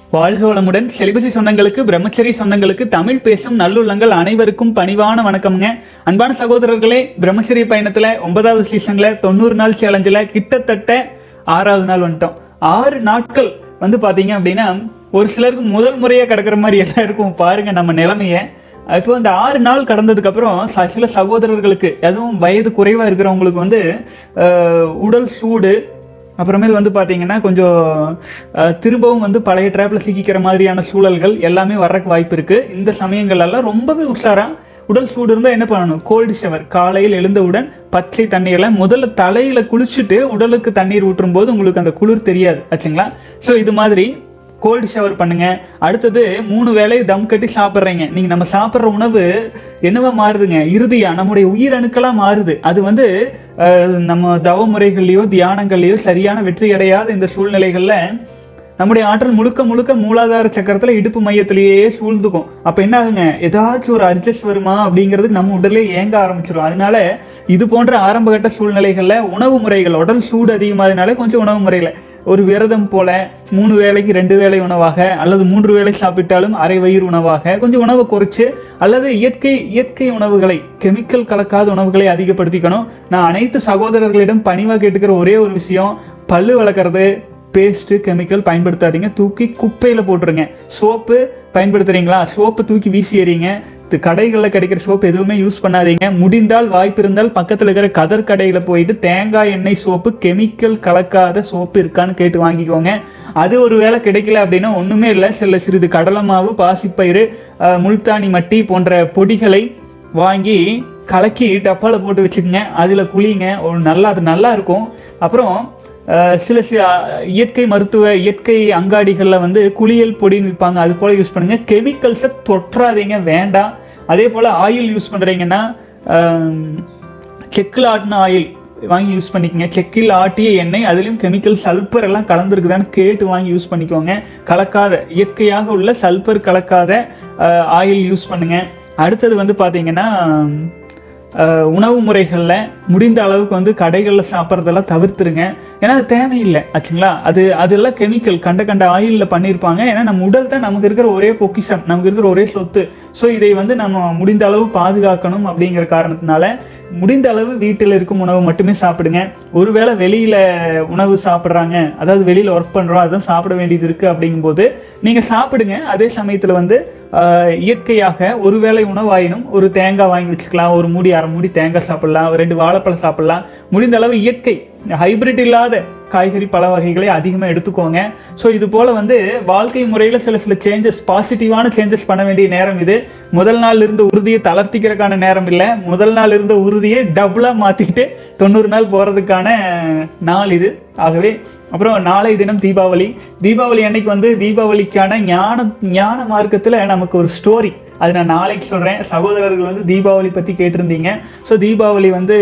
வாழ்க வளமுடன் செலிபசி சொந்தங்களுக்கு பிரம்மச்சரி சொந்தங்களுக்கு தமிழ் பேசும் நல்லுள்ளங்கள் அனைவருக்கும் பணிவான வணக்கம்ங்க அன்பான சகோதரர்களே பிரம்மச்சரி பயணத்துல ஒன்பதாவது சீசன்ல தொண்ணூறு நாள் சேலஞ்சில் கிட்டத்தட்ட ஆறாவது நாள் வந்துட்டோம் ஆறு நாட்கள் வந்து பாத்தீங்க அப்படின்னா ஒரு சிலருக்கு முதல் முறையா கிடக்கிற மாதிரி எல்லாம் இருக்கும் பாருங்க நம்ம நிலைமைய இப்போ இந்த ஆறு நாள் கடந்ததுக்கு அப்புறம் ச- சில சகோதரர்களுக்கு அதுவும் வயது குறைவா இருக்கிறவங்களுக்கு வந்து அஹ், உடல் சூடு அப்புறமேல் வந்து பார்த்தீங்கன்னா கொஞ்சம் அஹ், திரும்பவும் வந்து பழைய ட்ராப்ல சிக்கிக்கிற மாதிரியான சூழல்கள் எல்லாமே வர்றக்கு வாய்ப்பு இருக்கு இந்த சமயங்கள் எல்லாம் ரொம்பவே உஷாரா உடல் சூடு இருந்தால் என்ன பண்ணணும் கோல்டு ஷவர் காலையில் எழுந்தவுடன் பச்சை தண்ணீர்ல முதல்ல தலையில குளிச்சுட்டு உடலுக்கு தண்ணீர் ஊற்றும் போது உங்களுக்கு அந்த குளிர் தெரியாது ஆச்சுங்களா ஸோ இது மாதிரி கோல்டு ஷவர் பண்ணுங்க அடுத்தது மூணு வேளை தம் கட்டி சாப்பிட்றீங்க நீங்க நம்ம சாப்பிட்ற உணவு என்னவா மாறுதுங்க இறுதியா நம்முடைய உயிரணுக்களா மாறுது அது வந்து அஹ், நம்ம தவ முறைகள்லயோ தியானங்கள்லயோ சரியான வெற்றி அடையாத இந்த சூழ்நிலைகள்ல நம்முடைய ஆற்றல் முழுக்க முழுக்க மூலாதார சக்கரத்துல இடுப்பு மையத்திலேயே சூழ்ந்துக்கும் அப்ப என்ன ஆகுங்க ஏதாச்சும் ஒரு அட்ஜஸ்ட் வருமா அப்படிங்கிறதுக்கு நம்ம உடலே ஏங்க ஆரம்பிச்சிடும் அதனால இது போன்ற ஆரம்பகட்ட சூழ்நிலைகள்ல உணவு முறைகள் உடல் சூடு அதிகமாகனால கொஞ்சம் உணவு முறைகளை ஒரு விரதம் போல மூணு வேளைக்கு ரெண்டு வேளை உணவாக அல்லது மூன்று வேளை சாப்பிட்டாலும் அரை வயிறு உணவாக கொஞ்சம் உணவை குறைச்சு அல்லது இயற்கை இயற்கை உணவுகளை கெமிக்கல் கலக்காத உணவுகளை அதிகப்படுத்திக்கணும் நான் அனைத்து சகோதரர்களிடம் பணிவாக கேட்டுக்கிற ஒரே ஒரு விஷயம் பல்லு வளர்க்குறது பேஸ்ட்டு கெமிக்கல் பயன்படுத்தாதீங்க தூக்கி குப்பையில் போட்டுருங்க சோப்பு பயன்படுத்துறீங்களா சோப்பு தூக்கி வீசி எறிங்க இது கடைகளில் கிடைக்கிற சோப்பு எதுவுமே யூஸ் பண்ணாதீங்க முடிந்தால் வாய்ப்பு இருந்தால் பக்கத்தில் இருக்கிற கதர் கடையில் போயிட்டு தேங்காய் எண்ணெய் சோப்பு கெமிக்கல் கலக்காத சோப்பு இருக்கான்னு கேட்டு வாங்கிக்கோங்க அது ஒரு வேளை கிடைக்கல அப்படின்னா ஒன்றுமே இல்லை சில சிறிது கடலை மாவு பாசிப்பயிறு அஹ், முல்தானி மட்டி போன்ற பொடிகளை வாங்கி கலக்கி டப்பாவில் போட்டு வச்சுக்கோங்க அதில் குளிங்க ஒரு நல்லா அது நல்லா இருக்கும் அப்புறம் அஹ், சில சில இயற்கை மருத்துவ இயற்கை அங்காடிகளில் வந்து குளியல் பொடின்னு விற்பாங்க அது போல் யூஸ் பண்ணுங்க கெமிக்கல்ஸை தொற்றாதீங்க வேண்டாம் அதே போல் ஆயில் யூஸ் பண்ணுறீங்கன்னா செக்கில் ஆட்டின ஆயில் வாங்கி யூஸ் பண்ணிக்கோங்க செக்கில் ஆட்டிய எண்ணெய் அதுலேயும் கெமிக்கல் சல்பர் எல்லாம் கலந்துருக்குதான்னு கேட்டு வாங்கி யூஸ் பண்ணிக்கோங்க கலக்காத இயற்கையாக உள்ள சல்பர் கலக்காத ஆயில் யூஸ் பண்ணுங்க அடுத்தது வந்து பார்த்தீங்கன்னா அஹ், உணவு முறைகளில் முடிந்த அளவுக்கு வந்து கடைகளில் சாப்பிட்றதெல்லாம் தவிர்த்துருங்க ஏன்னா அது தேவையில்லை ஆச்சுங்களா அது அதெல்லாம் கெமிக்கல் கண்ட கண்ட ஆயிலில் பண்ணியிருப்பாங்க ஏன்னா நம்ம உடல் தான் நமக்கு இருக்கிற ஒரே பொக்கிஷம் நமக்கு இருக்கிற ஒரே சொத்து ஸோ இதை வந்து நம்ம முடிந்த அளவு பாதுகாக்கணும் அப்படிங்கிற காரணத்தினால முடிந்த அளவு வீட்டில் இருக்கும் உணவு மட்டுமே சாப்பிடுங்க ஒருவேளை வெளியில் உணவு சாப்பிட்றாங்க அதாவது வெளியில் ஒர்க் பண்ணுறோம் அதான் சாப்பிட வேண்டியது இருக்குது அப்படிங்கும்போது நீங்கள் சாப்பிடுங்க அதே சமயத்தில் வந்து ஆஹ், இயற்கையாக ஒருவேளை உணவாயினும் ஒரு தேங்காய் வாங்கி வச்சுக்கலாம் ஒரு மூடி அரை மூடி தேங்காய் சாப்பிடலாம் ஒரு ரெண்டு வாழைப்பழம் சாப்பிடலாம் முடிந்த அளவு இயற்கை ஹைபிரிட் இல்லாத காய்கறி பல வகைகளை அதிகமாக எடுத்துக்கோங்க ஸோ இது போல் வந்து வாழ்க்கை முறையில் சில சில சேஞ்சஸ் பாசிட்டிவான சேஞ்சஸ் பண்ண வேண்டிய நேரம் இது முதல் நாள் இருந்த உறுதியை தளர்த்திக்கிறதுக்கான நேரம் இல்லை முதல் நாள் இருந்த உறுதியை டபுளாக மாற்றிட்டு தொண்ணூறு நாள் போகிறதுக்கான நாள் இது ஆகவே அப்புறம் நாளை தினம் தீபாவளி தீபாவளி அன்னைக்கு வந்து தீபாவளிக்கான ஞான ஞான மார்க்கத்தில் நமக்கு ஒரு ஸ்டோரி அது நான் நாளைக்கு சொல்கிறேன் சகோதரர்கள் வந்து தீபாவளி பற்றி கேட்டிருந்தீங்க ஸோ தீபாவளி வந்து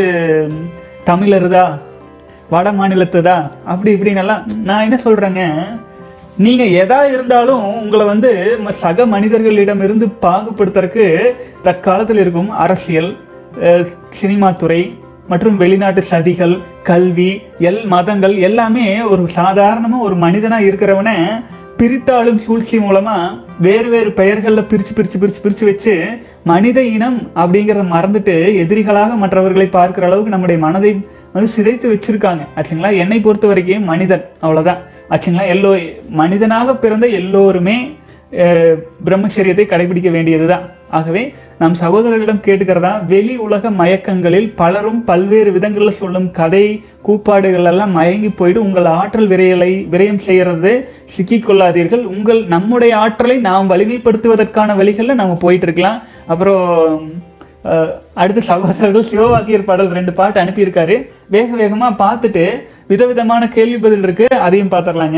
தமிழருதா வட மாநிலத்துதா அப்படி இப்படின்னெல்லாம் நான் என்ன சொல்கிறேங்க நீங்கள் எதா இருந்தாலும் உங்களை வந்து ம- சக மனிதர்களிடமிருந்து பாகுபடுத்துறதுக்கு தற்காலத்தில் இருக்கும் அரசியல் அஹ், சினிமா துறை மற்றும் வெளிநாட்டு சதிகள் கல்வி எல் மதங்கள் எல்லாமே ஒரு சாதாரணமாக ஒரு மனிதனாக இருக்கிறவனை பிரித்தாளும் சூழ்ச்சி மூலமா வேறு வேறு பெயர்களில் பிரிச்சு பிரிச்சு பிரிச்சு பிரிச்சு வச்சு மனித இனம் அப்படிங்கிறத மறந்துட்டு எதிரிகளாக மற்றவர்களை பார்க்கிற அளவுக்கு நம்முடைய மனதை வந்து சிதைத்து வச்சிருக்காங்க ஆச்சுங்களா என்னை பொறுத்த வரைக்கும் மனிதன் அவ்வளவுதான் ஆச்சுங்களா எல்லோ மனிதனாக பிறந்த எல்லோருமே அஹ், பிரம்மச்சரியத்தை கடைபிடிக்க வேண்டியதுதான் ஆகவே நம் சகோதரர்களிடம் கேட்டுக்கிறதா வெளி உலக மயக்கங்களில் பலரும் பல்வேறு விதங்களில் சொல்லும் கதை கூப்பாடுகள் எல்லாம் மயங்கி போயிட்டு உங்கள் ஆற்றல் விரையலை விரயம் செய்யறது சிக்கிக்கொள்ளாதீர்கள் உங்கள் நம்முடைய ஆற்றலை நாம் வலிமைப்படுத்துவதற்கான வழிகளில் நம்ம போயிட்டு இருக்கலாம் அப்புறம் அஹ், அடுத்த சகோதரர்கள் சிவவாக்கியர் பாடல் ரெண்டு பாட்டு அனுப்பியிருக்காரு வேக வேகமாக பார்த்துட்டு விதவிதமான கேள்வி பதில் இருக்கு அதையும் பார்த்துடலாங்க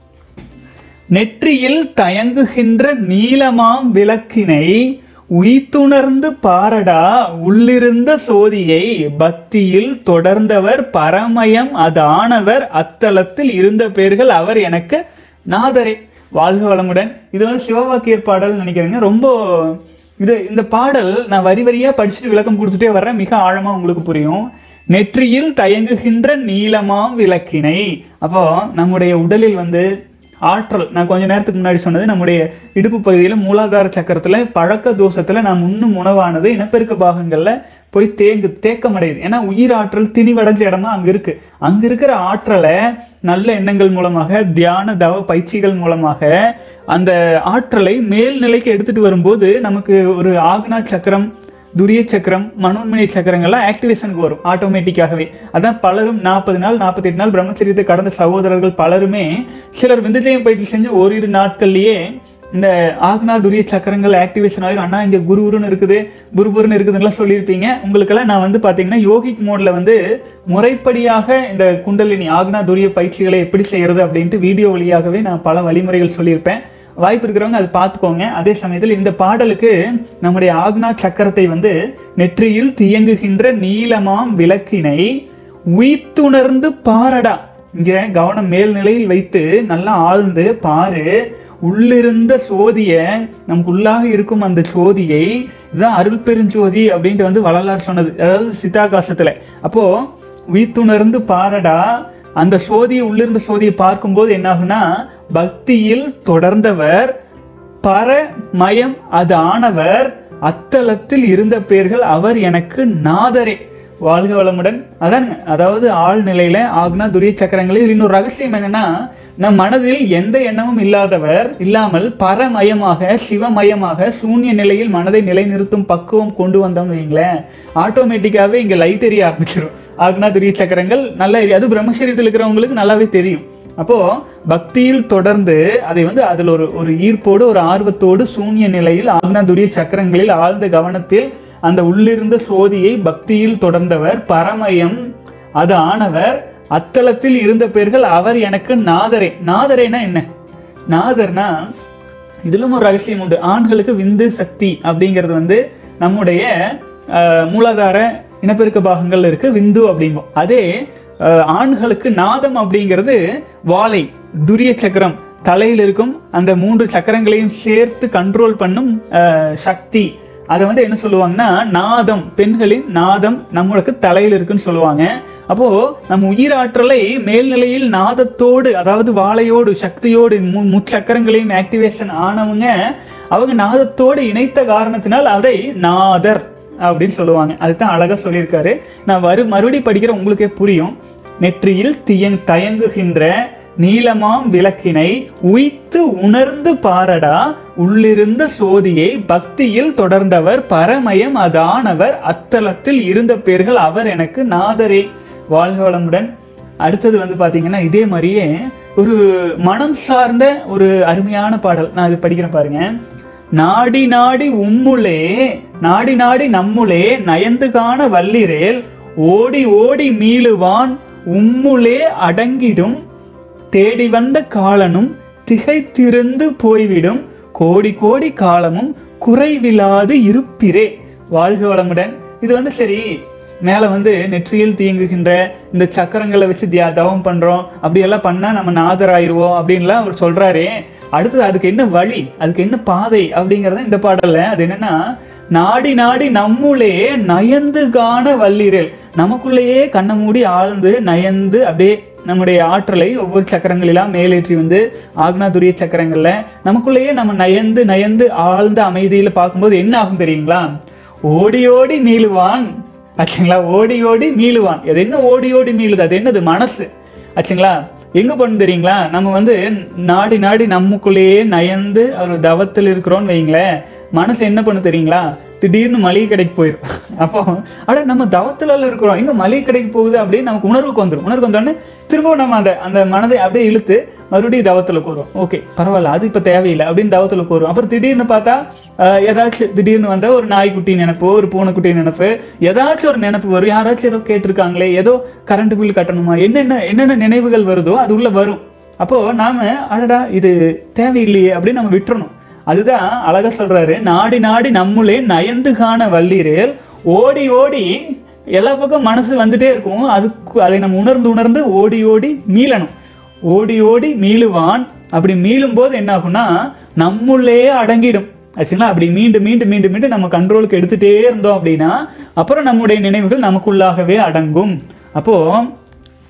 நெற்றியில் தயங்குகின்ற நீலமாம் விளக்கினை உய்த்துணர்ந்து பாரடா உள்ளிருந்த சோதியை பக்தியில் தொடர்ந்தவர் பரமயம் அதானவர் அத்தலத்தில் இருந்த பேர்கள் அவர் எனக்கு நாதரே வாழ்க வளமுடன் இது வந்து சிவவாக்கியர் பாடல் நினைக்கிறேங்க ரொம்ப இது இந்த பாடல் நான் வரி வரியா படிச்சுட்டு விளக்கம் கொடுத்துட்டே வர்றேன் மிக ஆழமா உங்களுக்கு புரியும் நெற்றியில் தயங்குகின்ற நீலமாம் விளக்கினை அப்போ நம்முடைய உடலில் வந்து ஆற்றல் நான் கொஞ்ச நேரத்துக்கு முன்னாடி சொன்னது நம்முடைய இடுப்பு பகுதியில் மூலாதார சக்கரத்தில் பழக்க தோஷத்தில் நாம் உண்ணும் உணவானது இனப்பெருக்க பாகங்களில் போய் தேங்கு தேக்கமடையுது ஏன்னா உயிர் ஆற்றல் திணிவடைஞ்ச இடமா அங்கே இருக்கு அங்கே இருக்கிற ஆற்றலை நல்ல எண்ணங்கள் மூலமாக தியான தவ பயிற்சிகள் மூலமாக அந்த ஆற்றலை மேல்நிலைக்கு எடுத்துட்டு வரும்போது நமக்கு ஒரு ஆக்னா சக்கரம் துரிய சக்கரம் மனோன்மணி சக்கரங்கள்லாம் ஆக்டிவேஷனுக்கு வரும் ஆட்டோமேட்டிக்காகவே அதான் பலரும் நாற்பது நாள் நாற்பத்தெட்டு நாள் பிரம்மச்சரியத்தை கடந்த சகோதரர்கள் பலருமே சிலர் விந்துஜயம் பயிற்சி செஞ்சு ஓரிரு நாட்கள்லயே இந்த ஆக்னா துரிய சக்கரங்கள் ஆக்டிவேஷன் ஆயிரும் அண்ணா இங்க குருகுருன்னு இருக்குது குருகுருன்னு இருக்குதுன்னுலாம் சொல்லியிருப்பீங்க உங்களுக்கெல்லாம் நான் வந்து பாத்தீங்கன்னா யோகிக் மோட்ல வந்து முறைப்படியாக இந்த குண்டலினி ஆக்னா துரிய பயிற்சிகளை எப்படி செய்யறது அப்படின்ட்டு வீடியோ வழியாகவே நான் பல வழிமுறைகள் சொல்லியிருப்பேன் வாய்ப்பு இருக்கிறவங்க அதை பார்த்துக்கோங்க அதே சமயத்தில் இந்த பாடலுக்கு நம்முடைய ஆக்னா சக்கரத்தை வந்து நெற்றியில் தியங்குகின்ற நீலமாம் விளக்கினை உய்த்துணர்ந்து பாரடா இங்க கவனம் மேல்நிலையில் வைத்து நல்லா ஆழ்ந்து பாரு உள்ளிருந்த சோதிய நமக்கு உள்ளாக இருக்கும் அந்த சோதியை இதுதான் அருள் பெருஞ்சோதி அப்படின்ட்டு வந்து வள்ளலார் சொன்னது அதாவது சித்தாகாசத்துல அப்போ உய்த்துணர்ந்து பாரடா அந்த சோதியை உள்ளிருந்த சோதியை பார்க்கும்போது என்ன ஆகுனா பக்தியில் தொடர்ந்தவர் பரமயம் அது ஆனவர் அத்தலத்தில் இருந்த பேர்கள் அவர் எனக்கு நாதரே வாழ்க வளமுடன் அதானுங்க அதாவது ஆழ்நிலையில ஆக்னா துரிய சக்கரங்களில் இன்னொரு ரகசியம் என்னன்னா நம் மனதில் எந்த எண்ணமும் இல்லாதவர் இல்லாமல் பரமயமாக சிவமயமாக சூன்ய நிலையில் மனதை நிலைநிறுத்தும் பக்குவம் கொண்டு வந்தோம்னு வைங்களேன் ஆட்டோமேட்டிக்காவே இங்க லைட் எரிய ஆரம்பிச்சிடும் ஆக்னா துரிய சக்கரங்கள் நல்லா எரிய அது பிரம்மச்சரியத்தில் இருக்கிறவங்களுக்கு நல்லாவே தெரியும் அப்போ பக்தியில் தொடர்ந்து அதை வந்து அதில் ஒரு ஒரு ஈர்ப்போடு ஒரு ஆர்வத்தோடு சூன்ய நிலையில் ஆக்னாதுரிய சக்கரங்களில் ஆழ்ந்த கவனத்தில் அந்த உள்ளிருந்த சோதியை பக்தியில் தொடர்ந்தவர் பரமயம் அது ஆனவர் அத்தலத்தில் இருந்த பேர்கள் அவர் எனக்கு நாதரே நாதரேனா என்ன நாதர்னா இதிலும் ஒரு ரகசியம் உண்டு ஆண்களுக்கு விந்து சக்தி அப்படிங்கிறது வந்து நம்முடைய அஹ், மூலாதார இனப்பெருக்க பாகங்கள் இருக்கு விந்து அப்படிம்போம் அதே அஹ், ஆண்களுக்கு நாதம் அப்படிங்கிறது வாளை துரிய சக்கரம் தலையில் இருக்கும் அந்த மூன்று சக்கரங்களையும் சேர்த்து கண்ட்ரோல் பண்ணும் அஹ், சக்தி அதை வந்து என்ன சொல்லுவாங்கன்னா நாதம் பெண்களின் நாதம் நம்மளுக்கு தலையில் இருக்குன்னு சொல்லுவாங்க அப்போ நம்ம உயிராற்றலை மேல்நிலையில் நாதத்தோடு அதாவது வாழையோடு சக்தியோடு மு- முச்சக்கரங்களையும் ஆக்டிவேஷன் ஆனவங்க அவங்க நாதத்தோடு இணைத்த காரணத்தினால் அதை நாதர் அப்படின்னு சொல்லுவாங்க அதுதான் அழகா சொல்லியிருக்காரு நான் வரு மறுபடி படிக்கிற உங்களுக்கே புரியும் நெற்றியில் தியங் தயங்குகின்ற நீலமாம் விளக்கினை உய்த்து உணர்ந்து பாரடா உள்ளிருந்த சோதியை பக்தியில் தொடர்ந்தவர் பரமயம் அதானவர் அத்தலத்தில் இருந்த பேர்கள் அவர் எனக்கு நாதரே வாழ்க வளமுடன் அடுத்தது வந்து பாத்தீங்கன்னா இதே மாதிரியே ஒரு மனம் சார்ந்த ஒரு அருமையான பாடல் நான் இது படிக்கிறேன் பாருங்க நாடி நாடி உம்முளே நாடி நாடி நம்முளே நயந்து காண வல்லிரேல் ஓடி ஓடி மீளுவான் உம்முளே அடங்கிடும் தேடி வந்த காலனும் திகைத்திருந்து போய்விடும் கோடி கோடி காலமும் குறைவில்லாது இருப்பிரே வாழ்க வளமுடன் இது வந்து சரி மேலே வந்து நெற்றியில் தீங்குகின்ற இந்த சக்கரங்களை வச்சு தியா தவம் பண்ணுறோம் அப்படியெல்லாம் பண்ணால் நம்ம நாதராயிருவோம் அப்படின்லாம் அவர் சொல்கிறாரே அடுத்தது அதுக்கு என்ன வழி அதுக்கு என்ன பாதை அப்படிங்கிறத இந்த பாடல்ல அது என்னன்னா நாடி நாடி நம்முளே நயந்து காண வல்லிரல் நமக்குள்ளேயே கண்ணை மூடி ஆழ்ந்து நயந்து அப்படியே நம்முடைய ஆற்றலை ஒவ்வொரு சக்கரங்களெல்லாம் மேலேற்றி வந்து ஆக்னாதுரிய சக்கரங்கள்ல நமக்குள்ளேயே நம்ம நயந்து நயந்து ஆழ்ந்த அமைதியில பார்க்கும்போது என்ன ஆகும் தெரியுங்களா ஓடி ஓடி மீளுவான் ஆச்சுங்களா ஓடி ஓடி மீளுவான் அது என்ன ஓடி ஓடி மீளுது அது என்னது மனசு ஆச்சுங்களா எங்க பண்ணும் தெரியுங்களா நம்ம வந்து நாடி நாடி நமக்குள்ளேயே நயந்து ஒரு தவத்தில் இருக்கிறோம்னு வைங்களேன் மனசு என்ன பண்ணும் தெரியுங்களா திடீர்னு மளிகை கடைக்கு போயிடும் அப்போ அட நம்ம தவத்துல இருக்கிறோம் எங்க மளிகை கடைக்கு போகுது அப்படின்னு நமக்கு உணர்வுக்கு வந்துடும் உணர்வுக்கு வந்தோடனே திரும்பவும் நம்ம அந்த அந்த மனதை அப்படியே இழுத்து மறுபடியும் தவத்துல கூறுவோம் ஓகே பரவாயில்ல அது இப்போ தேவையில்லை அப்படின்னு தவத்துல கூறுவோம் அப்புறம் திடீர்னு பார்த்தா ஆஹ், ஏதாச்சும் திடீர்னு வந்தா ஒரு நாய்க்குட்டி நினைப்பு ஒரு பூனைக்குட்டி நினைப்பு ஏதாச்சும் ஒரு நினைப்பு வரும் யாராச்சும் ஏதோ கேட்டிருக்காங்களே ஏதோ கரண்ட் பில் கட்டணுமா என்னென்ன என்னென்ன நினைவுகள் வருதோ அது உள்ள வரும் அப்போ நாம அடடா இது தேவையில்லையே அப்படின்னு நம்ம விட்டுறணும் அதுதான் அழகா சொல்றாரு நாடி நாடி நம்மளே நயந்து காண வல்லீரேல் ஓடி ஓடி எல்லா பக்கம் மனசு வந்துட்டே இருக்கும் அதுக்கு அதை நம்ம உணர்ந்து உணர்ந்து ஓடி ஓடி மீளணும் ஓடி ஓடி மீளுவான் அப்படி மீளும் போது என்ன ஆகும்னா நம்முள்ளே அடங்கிடும் ஆச்சுங்களா அப்படி மீண்டும் மீண்டும் மீண்டும் மீண்டும் நம்ம கண்ட்ரோலுக்கு எடுத்துட்டே இருந்தோம் அப்படின்னா அப்புறம் நம்முடைய நினைவுகள் நமக்குள்ளாகவே அடங்கும் அப்போ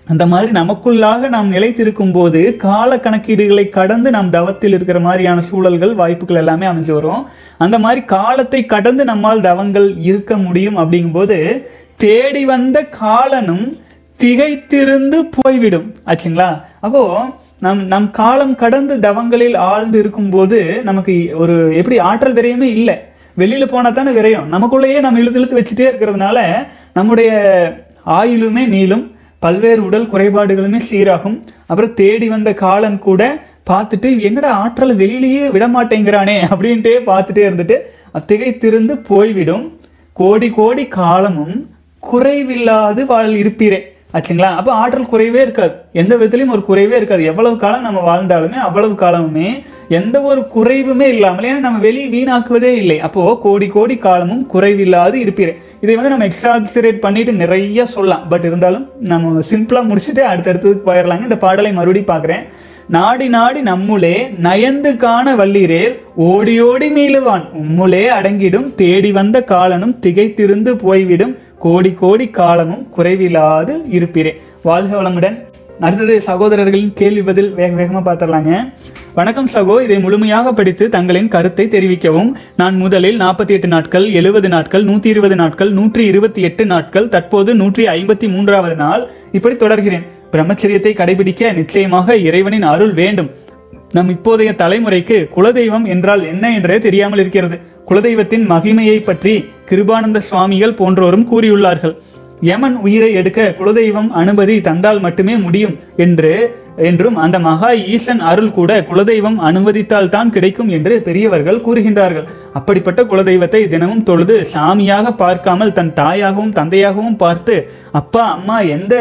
அந்த மாதிரி நமக்குள்ளாக நாம் நிலைத்திருக்கும் போது கால கணக்கீடுகளை கடந்து நாம் தவத்தில் இருக்கிற மாதிரியான சூழல்கள் வாய்ப்புகள் எல்லாமே அமைஞ்சு வரும் அந்த மாதிரி காலத்தை கடந்து நம்மால் தவங்கள் இருக்க முடியும் அப்படிங்கும்போது தேடி வந்த காலனும் திகைத்திருந்து போய்விடும் ஆச்சுங்களா அப்போ நம் நம் காலம் கடந்து தவங்களில் ஆழ்ந்து இருக்கும்போது நமக்கு ஒரு எப்படி ஆற்றல் விரயமே இல்லை வெளியில போனா தானே விரயம் நமக்குள்ளேயே நம்ம இழுத்து இழுத்து வச்சுட்டே இருக்கிறதுனால நம்முடைய ஆயுளுமே நீளும் பல்வேறு உடல் குறைபாடுகளுமே சீராகும் அப்புறம் தேடி வந்த காலன் கூட பார்த்துட்டு என்னடா ஆற்றலை வெளியிலேயே விட மாட்டேங்கிறானே அப்படின்ட்டே பார்த்துட்டே இருந்துட்டு திகைத்திருந்து போய்விடும் கோடி கோடி காலமும் குறைவில்லாது வாழ் இருப்பீரே ஆச்சுங்களா அப்போ ஆற்றல் குறைவே இருக்காது எந்த விதத்திலையும் ஒரு குறைவே இருக்காது எவ்வளவு காலம் நம்ம வாழ்ந்தாலுமே அவ்வளவு காலமுமே எந்த ஒரு குறைவுமே இல்லாமல் ஏன்னா நம்ம வெளியே வீணாக்குவதே இல்லை அப்போ கோடி கோடி காலமும் குறைவில்லாது இருப்பீரே இதை வந்து நம்ம எக்ஸ்ட்ராக்சரேட் பண்ணிட்டு நிறைய சொல்லலாம் பட் இருந்தாலும் நம்ம சிம்பிளா முடிச்சுட்டு அடுத்தடுத்ததுக்கு போயிடலாங்க இந்த பாடலை மறுபடியும் பார்க்குறேன் நாடி நாடி நம்முளே நயந்து காண வல்லீரேல் ஓடி ஓடி மீளுவான் உம்முளே அடங்கிடும் தேடி வந்த காலனும் திகைத்திருந்து போய்விடும் கோடி கோடி காலமும் குறைவில்லாது இருப்பீரே வாழ்க வளமுடன் அடுத்தது சகோதரர்களின் கேள்வி பதில் வேக வேகமா பார்த்துடலாங்க வணக்கம் சகோ இதை முழுமையாக படித்து தங்களின் கருத்தை தெரிவிக்கவும் நான் முதலில் நாற்பத்தி எட்டு நாட்கள் எழுபது நாட்கள் நூற்றி இருபது நாட்கள் நூற்றி இருபத்தி எட்டு நாட்கள் தற்போது நூற்றி ஐம்பத்தி மூன்றாவது நாள் இப்படி தொடர்கிறேன் பிரம்மச்சரியத்தை கடைபிடிக்க நிச்சயமாக இறைவனின் அருள் வேண்டும் நம் இப்போதைய தலைமுறைக்கு குலதெய்வம் என்றால் என்ன என்றே தெரியாமல் இருக்கிறது குலதெய்வத்தின் மகிமையை பற்றி கிருபானந்த சுவாமிகள் போன்றோரும் கூறியுள்ளார்கள் யமன் உயிரை எடுக்க குலதெய்வம் அனுமதி தந்தால் மட்டுமே முடியும் என்று என்றும் அந்த மகா ஈசன் அருள் கூட குலதெய்வம் அனுமதித்தால் தான் கிடைக்கும் என்று பெரியவர்கள் கூறுகின்றார்கள் அப்படிப்பட்ட குலதெய்வத்தை தினமும் தொழுது சாமியாக பார்க்காமல் தன் தாயாகவும் தந்தையாகவும் பார்த்து அப்பா அம்மா எந்த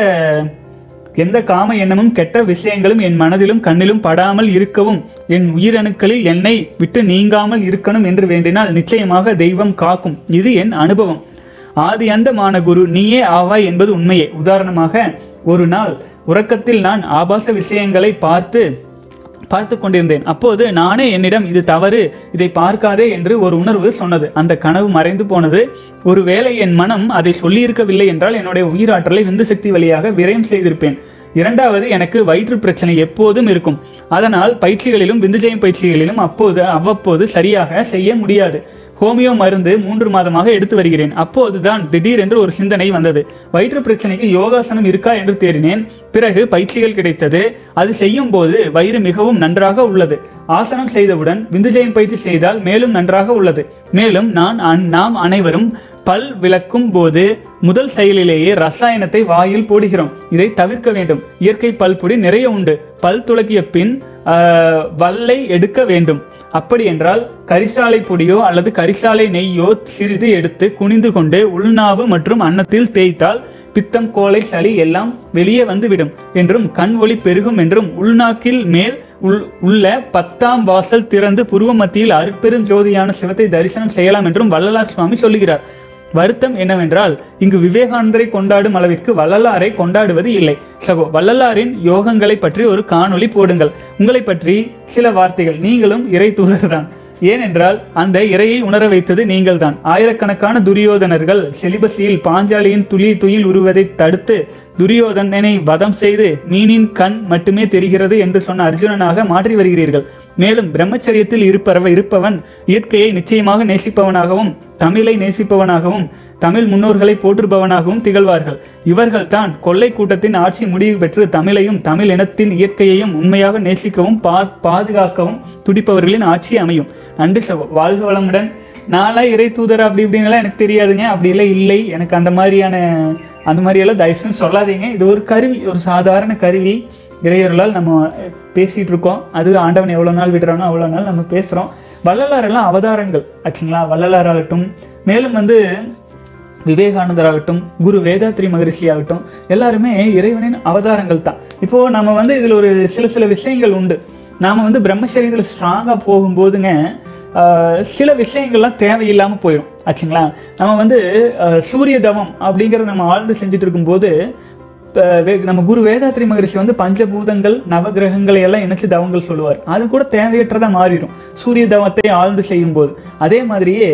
எந்த காம எண்ணமும் கெட்ட விஷயங்களும் என் மனதிலும் கண்ணிலும் படாமல் இருக்கவும் என் உயிரணுக்களில் என்னை விட்டு நீங்காமல் இருக்கணும் என்று வேண்டினால் நிச்சயமாக தெய்வம் காக்கும் இது என் அனுபவம் ஆதி அந்தமான குரு நீயே ஆவாய் என்பது உண்மையே உதாரணமாக ஒரு நாள் உறக்கத்தில் நான் ஆபாச விஷயங்களை பார்த்து பார்த்து கொண்டிருந்தேன் அப்போது நானே என்னிடம் இது தவறு இதை பார்க்காதே என்று ஒரு உணர்வு சொன்னது அந்த கனவு மறைந்து போனது ஒருவேளை என் மனம் அதை சொல்லியிருக்கவில்லை என்றால் என்னுடைய உயிராற்றலை விந்து சக்தி வழியாக விரயம் செய்திருப்பேன் இரண்டாவது எனக்கு வயிற்று பிரச்சனை எப்போதும் இருக்கும் அதனால் பயிற்சிகளிலும் விந்துஜயம் பயிற்சிகளிலும் அப்போது அவ்வப்போது சரியாக செய்ய முடியாது ஹோமியோ மருந்து மூன்று மாதமாக எடுத்து வருகிறேன் அப்போதுதான் திடீரென்று ஒரு சிந்தனை வந்தது வயிற்று பிரச்சனைக்கு யோகாசனம் இருக்கா என்று தேடினேன் பிறகு பயிற்சிகள் கிடைத்தது அது செய்யும் போது வயிறு மிகவும் நன்றாக உள்ளது ஆசனம் செய்தவுடன் விந்துஜயம் பயிற்சி செய்தால் மேலும் நன்றாக உள்ளது மேலும் நான் அன்- நாம் அனைவரும் பல் விளக்கும் போது முதல் செயலிலேயே ரசாயனத்தை வாயில் போடுகிறோம் இதை தவிர்க்க வேண்டும் இயற்கை பல்பொடி நிறைய உண்டு பல் துலக்கிய பின் ஆஹ், வல்லை எடுக்க வேண்டும் அப்படி என்றால் கரிசாலை பொடியோ அல்லது கரிசாலை நெய்யோ சிறிது எடுத்து குனிந்து கொண்டு உள்நாவு மற்றும் அன்னத்தில் தேய்த்தால் பித்தம் கோலை சளி எல்லாம் வெளியே வந்துவிடும் என்றும் கண் ஒளி பெருகும் என்றும் உள்நாக்கில் மேல் உள் உள்ள பத்தாம் வாசல் திறந்து புருவ மத்தியில் அருட்பெரும் ஜோதியான சிவத்தை தரிசனம் செய்யலாம் என்றும் வள்ளலார் சுவாமி சொல்லுகிறார் வருத்தம் என்னவென்றால் இங்கு விவேகானந்தரை கொண்டாடும் அளவிற்கு வள்ளலாரை கொண்டாடுவது இல்லை சகோ வள்ளலாரின் யோகங்களை பற்றி ஒரு காணொளி போடுங்கள் உங்களை பற்றி சில வார்த்தைகள் நீங்களும் இறை தூதர்தான் ஏனென்றால் அந்த இறையை உணர வைத்தது நீங்கள்தான் ஆயிரக்கணக்கான துரியோதனர்கள் செலிபசியில் பாஞ்சாலியின் துளி துயில் உருவதை தடுத்து துரியோதனனை வதம் செய்து மீனின் கண் மட்டுமே தெரிகிறது என்று சொன்ன அர்ஜுனனாக மாற்றி வருகிறீர்கள் மேலும் பிரம்மச்சரியத்தில் இருப்பவ இருப்பவன் இயற்கையை நிச்சயமாக நேசிப்பவனாகவும் தமிழை நேசிப்பவனாகவும் தமிழ் முன்னோர்களை போற்றுபவனாகவும் திகழ்வார்கள் இவர்கள்தான் கொள்ளை கூட்டத்தின் ஆட்சி முடிவு பெற்று தமிழையும் தமிழ் இனத்தின் இயற்கையையும் உண்மையாக நேசிக்கவும் பா பாதுகாக்கவும் துடிப்பவர்களின் ஆட்சி அமையும் நன்றி சகோ வாழ்க வளமுடன் நான்லாம் இறை தூதர் அப்படி இப்படின்லாம் எனக்கு தெரியாதுங்க அப்படி இல்லை இல்லை எனக்கு அந்த மாதிரியான அந்த மாதிரியெல்லாம் தயவுசெய்து சொல்லாதீங்க இது ஒரு கருவி ஒரு சாதாரண கருவி இறையர்களால் நம்ம பேசிட்டு இருக்கோம் அது ஆண்டவன் எவ்வளோ நாள் விடுறானோ அவ்வளோ நாள் நம்ம பேசுகிறோம் வள்ளலார் எல்லாம் அவதாரங்கள் ஆச்சுங்களா வள்ளலார் ஆகட்டும் மேலும் வந்து விவேகானந்தர் ஆகட்டும் குரு வேதாத்ரி மகரிஷி ஆகட்டும் எல்லாருமே இறைவனின் அவதாரங்கள் தான் இப்போ நம்ம வந்து இதில் ஒரு சில சில விஷயங்கள் உண்டு நாம வந்து பிரம்மச்சரியத்தில் ஸ்ட்ராங்காக போகும்போதுங்க ஆஹ், சில விஷயங்கள்லாம் தேவையில்லாமல் போயிடும் ஆச்சுங்களா நம்ம வந்து ஆஹ், சூரிய தவம் அப்படிங்கிறத நம்ம ஆழ்ந்து செஞ்சுட்டு இருக்கும்போது இப்ப வே- நம்ம குரு வேதாத்ரி மகரிஷி வந்து பஞ்சபூதங்கள் நவகிரகங்களை எல்லாம் இணைச்சு தவங்கள் சொல்லுவார் அது கூட தேவையற்றதா மாறிடும் சூரிய தவத்தை ஆழ்ந்து செய்யும் போது அதே மாதிரியே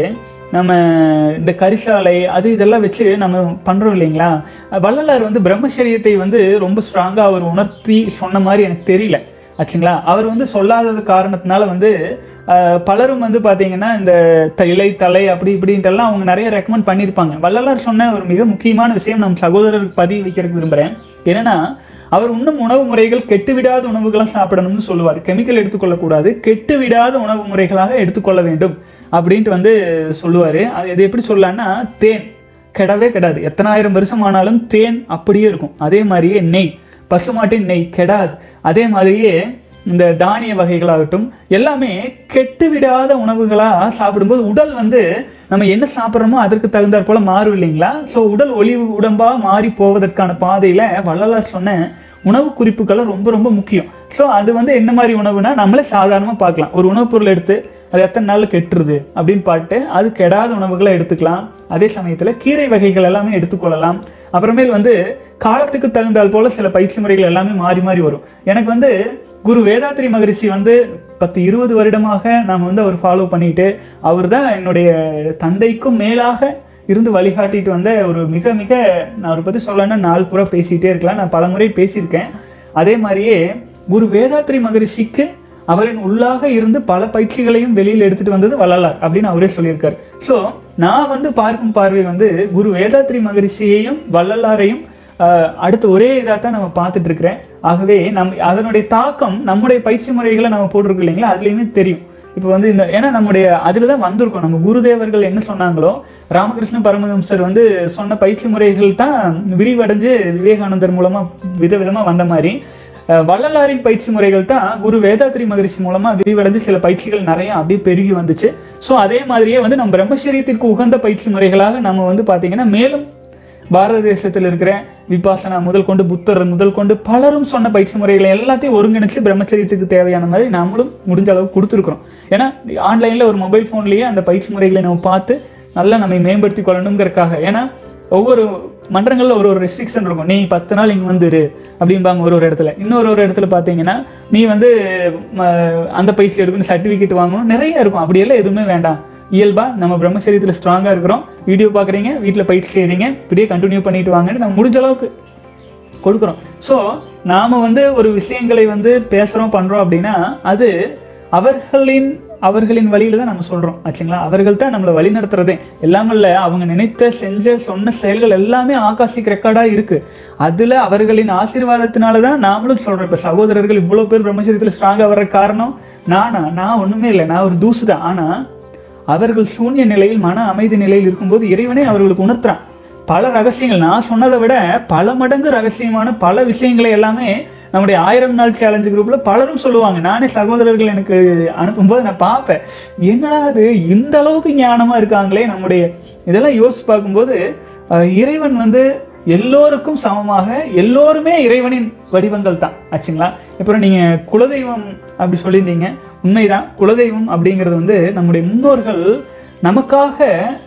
நம்ம இந்த கரிசாலை அது இதெல்லாம் வச்சு நம்ம பண்றோம் இல்லைங்களா வள்ளலார் வந்து பிரம்மச்சரியத்தை வந்து ரொம்ப ஸ்ட்ராங்கா அவர் உணர்த்தி சொன்ன மாதிரி எனக்கு தெரியல ஆச்சுங்களா அவர் வந்து சொல்லாதது காரணத்தினால வந்து அஹ், பலரும் வந்து பாத்தீங்கன்னா இந்த த- இலை தலை அப்படி இப்படின்ட்டுலாம் அவங்க நிறைய ரெக்கமெண்ட் பண்ணியிருப்பாங்க வள்ளலார் சொன்ன ஒரு மிக முக்கியமான விஷயம் நம் சகோதரருக்கு பதிவு வைக்கிறதுக்கு விரும்புகிறேன் என்னன்னா அவர் உண்ணும் உணவு முறைகள் கெட்டு விடாத உணவுகளை சாப்பிடணும்னு சொல்லுவார் கெமிக்கல் எடுத்துக்கொள்ளக்கூடாது கெட்டு விடாத உணவு முறைகளாக எடுத்துக்கொள்ள வேண்டும் அப்படின்ட்டு வந்து சொல்லுவார் அது இது எப்படி சொல்லலாம்னா தேன் கெடவே கெடாது எத்தனாயிரம் வருஷம் ஆனாலும் தேன் அப்படியே இருக்கும் அதே மாதிரியே நெய் பசுமாட்டின் நெய் கெடாது அதே மாதிரியே இந்த தானிய வகைகளாகட்டும் எல்லாமே கெட்டு விடாத உணவுகளா சாப்பிடும்போது உடல் வந்து நம்ம என்ன சாப்பிட்றோமோ அதற்கு தகுந்தாற் போல மாறும் இல்லைங்களா ஸோ உடல் ஒளிவு உடம்பா மாறி போவதற்கான பாதையில வள்ளலார் சொன்ன உணவு குறிப்புகள் ரொம்ப ரொம்ப முக்கியம் ஸோ அது வந்து என்ன மாதிரி உணவுனா நம்மளே சாதாரணமாக பார்க்கலாம் ஒரு உணவுப் பொருள் எடுத்து அது எத்தனை நாளில் கெட்டுருது அப்படின்னு பார்த்துட்டு அது கெடாத உணவுகளை எடுத்துக்கலாம் அதே சமயத்தில் கீரை வகைகள் எல்லாமே எடுத்துக்கொள்ளலாம் அப்புறமேல் வந்து காலத்துக்கு தகுந்தால் போல சில பயிற்சி முறைகள் எல்லாமே மாறி மாறி வரும் எனக்கு வந்து குரு வேதாத்ரி மகரிஷி வந்து பத்து இருபது வருடமாக நாம் வந்து அவர் ஃபாலோ பண்ணிட்டு அவர் தான் என்னுடைய தந்தைக்கும் மேலாக இருந்து வழிகாட்டிட்டு வந்த ஒரு மிக மிக நான் அவரை பற்றி சொல்லணும்னா நாள் பூரா பேசிகிட்டே இருக்கலாம் நான் பலமுறை பேசியிருக்கேன் அதே மாதிரியே குரு வேதாத்ரி மகரிஷிக்கு அவரின் உள்ளாக இருந்து பல பயிற்சிகளையும் வெளியில் எடுத்துட்டு வந்தது வள்ளலார் அப்படின்னு அவரே சொல்லியிருக்காரு ஸோ நான் வந்து பார்க்கும் பார்வை வந்து குரு வேதாத்ரி மகரிஷியையும் வள்ளலாரையும் ஆஹ், அடுத்து ஒரே இதாக தான் நம்ம பார்த்துட்டு இருக்கிறேன் ஆகவே நம் அதனுடைய தாக்கம் நம்முடைய பயிற்சி முறைகளை நம்ம போட்டிருக்கோம் இல்லைங்களா அதுலேயுமே தெரியும் இப்போ வந்து இந்த ஏன்னா நம்முடைய அதில் தான் வந்திருக்கோம் நம்ம குருதேவர்கள் என்ன சொன்னாங்களோ ராமகிருஷ்ண பரமஹம்சர் வந்து சொன்ன பயிற்சி முறைகள் தான் விரிவடைஞ்சு விவேகானந்தர் மூலமா விதவிதமா வந்த மாதிரி அஹ், வள்ளலாரின் பயிற்சி முறைகள் தான் குரு வேதாத்ரி மகரிஷி மூலமா விரிவடைஞ்சு சில பயிற்சிகள் நிறைய அப்படியே பெருகி வந்துச்சு ஸோ அதே மாதிரியே வந்து நம்ம பிரம்மச்சரியத்திற்கு உகந்த பயிற்சி முறைகளாக நம்ம வந்து பார்த்தீங்கன்னா மேலும் பாரத தேசத்தில் இருக்கிற விபாசனா முதல் கொண்டு புத்தர் முதல் கொண்டு பலரும் சொன்ன பயிற்சி முறைகளை எல்லாத்தையும் ஒருங்கிணைச்சு பிரம்மச்சரியத்துக்கு தேவையான மாதிரி நாமளும் முடிஞ்ச அளவுக்கு கொடுத்துருக்குறோம் ஏன்னா ஆன்லைனில் ஒரு மொபைல் ஃபோன்லேயே அந்த பயிற்சி முறைகளை நம்ம பார்த்து நல்லா நம்மை மேம்படுத்தி கொள்ளணுங்கிறதுக்காக ஏன்னா ஒவ்வொரு மன்றங்களில் ஒரு ஒரு ரெஸ்ட்ரிக்ஷன் இருக்கும் நீ பத்து நாள் இங்கே வந்துரு அப்படிம்பாங்க ஒரு ஒரு இடத்துல இன்னொரு ஒரு இடத்துல பார்த்தீங்கன்னா நீ வந்து ம, அந்த பயிற்சி எடுக்கணும் சர்டிஃபிகேட் வாங்கணும் நிறைய இருக்கும் அப்படியெல்லாம் எதுவுமே வேண்டாம் இயல்பா நம்ம பிரம்மச்சரியத்தில் ஸ்ட்ராங்காக இருக்கிறோம் வீடியோ பார்க்குறீங்க வீட்டில் பயிற்சி செய்கிறீங்க இப்படியே கண்டினியூ பண்ணிட்டு வாங்கன்னு நம்ம முடிஞ்ச அளவுக்கு கொடுக்குறோம் ஸோ நாம் வந்து ஒரு விஷயங்களை வந்து பேசுகிறோம் பண்ணுறோம் அப்படின்னா அது அவர்களின் அவர்களின் வழியில தான் நம்ம சொல்கிறோம் ஆச்சுங்களா அவர்கள் தான் நம்மளை வழி நடத்துறதே எல்லாமல்ல அவங்க நினைத்த செஞ்ச சொன்ன செயல்கள் எல்லாமே ஆகாசிக் ரெக்கார்டாக இருக்குது அதில் அவர்களின் ஆசீர்வாதத்தினால தான் நாமளும் சொல்கிறோம் இப்போ சகோதரர்கள் இவ்வளோ பேர் பிரம்மச்சரியத்தில் ஸ்ட்ராங்காக வர்ற காரணம் நானா நான் ஒன்றுமே இல்லை நான் ஒரு தூசு தான் ஆனால் அவர்கள் சூன்ய நிலையில் மன அமைதி நிலையில் இருக்கும்போது இறைவனே அவர்களுக்கு உணர்த்துறான் பல ரகசியங்கள் நான் சொன்னதை விட பல மடங்கு ரகசியமான பல விஷயங்களை எல்லாமே நம்முடைய ஆயிரம் நாள் சேலஞ்சு குரூப்ல பலரும் சொல்லுவாங்க நானே சகோதரர்கள் எனக்கு அனுப்பும்போது நான் பார்ப்பேன் என்னடா அது இந்த அளவுக்கு ஞானமா இருக்காங்களே நம்முடைய இதெல்லாம் யோசிச்சு பார்க்கும்போது அஹ், இறைவன் வந்து எல்லோருக்கும் சமமாக எல்லோருமே இறைவனின் வடிவங்கள் தான் ஆச்சுங்களா அப்புறம் நீங்க குலதெய்வம் அப்படி சொல்லியிருந்தீங்க உண்மைதான் குலதெய்வம் அப்படிங்கிறது வந்து நம்முடைய முன்னோர்கள் நமக்காக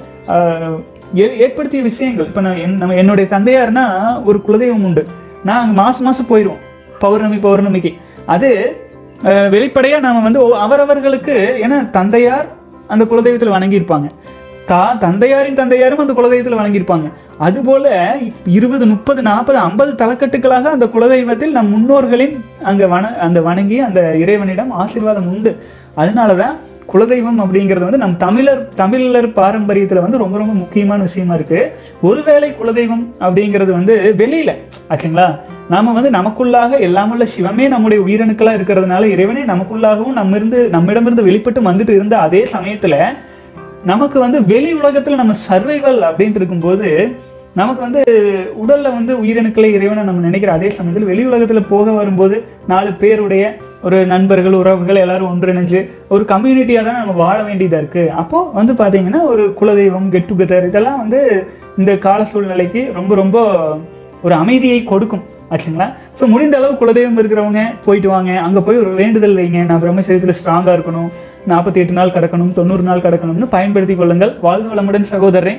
ஆஹ், ஏ- ஏற்படுத்திய விஷயங்கள் இப்போ நான் என் நம்ம என்னுடைய தந்தையார்னா ஒரு குலதெய்வம் உண்டு நான் அங்கே மாதம் மாதம் போயிடுவோம் பௌர்ணமி பௌர்ணமிக்கு அது ஆஹ், வெளிப்படையா நாம வந்து ஒ- அவரவர்களுக்கு ஏன்னா தந்தையார் அந்த குலதெய்வத்தில் வணங்கியிருப்பாங்க தா தந்தையாரின் தந்தையாரும் அந்த குலதெய்வத்தில் வணங்கியிருப்பாங்க அதுபோல இருபது முப்பது நாற்பது ஐம்பது தலைக்கட்டுகளாக அந்த குலதெய்வத்தில் நம் முன்னோர்களின் அங்க வண அந்த வணங்கி அந்த இறைவனிடம் ஆசீர்வாதம் உண்டு அதனாலதான் குலதெய்வம் அப்படிங்கிறது வந்து நம் தமிழர் தமிழர் பாரம்பரியத்துல வந்து ரொம்ப ரொம்ப முக்கியமான விஷயமா இருக்கு ஒருவேளை குலதெய்வம் அப்படிங்கிறது வந்து வெளியில ஆச்சுங்களா நாம வந்து நமக்குள்ளாக எல்லாமுள்ள சிவமே நம்முடைய உயிரணுக்களா இருக்கிறதுனால இறைவனே நமக்குள்ளாகவும் நம்மிருந்து நம்மிடமிருந்து வெளிப்பட்டு வந்துட்டு இருந்த அதே சமயத்துல நமக்கு வந்து வெளி உலகத்துல நம்ம சர்வைவல் அப்படின்ட்டு இருக்கும்போது நமக்கு வந்து உடல்ல வந்து உயிரணுக்களை இறைவனை நம்ம நினைக்கிற அதே சமயத்தில் வெளி உலகத்துல போக வரும்போது நாலு பேருடைய ஒரு நண்பர்கள் உறவுகள் எல்லாரும் ஒன்றிணைஞ்சு ஒரு கம்யூனிட்டியாக தான் நம்ம வாழ வேண்டியதா இருக்கு அப்போ வந்து பாத்தீங்கன்னா ஒரு குலதெய்வம் கெட் டுகெதர் இதெல்லாம் வந்து இந்த கால சூழ்நிலைக்கு ரொம்ப ரொம்ப ஒரு அமைதியை கொடுக்கும் ஆச்சுங்களா ஸோ முடிந்த அளவு குலதெய்வம் இருக்கிறவங்க போயிட்டு வாங்க அங்கே போய் ஒரு வேண்டுதல் வைங்க நான் பிரம்மச்சரியத்தில் ஸ்ட்ராங்காக இருக்கணும் நாற்பத்தி எட்டு நாள் கிடக்கணும் தொண்ணூறு நாள் கிடக்கணும்னு பயன்படுத்தி கொள்ளுங்கள் வாழ்க வளமுடன் சகோதரன்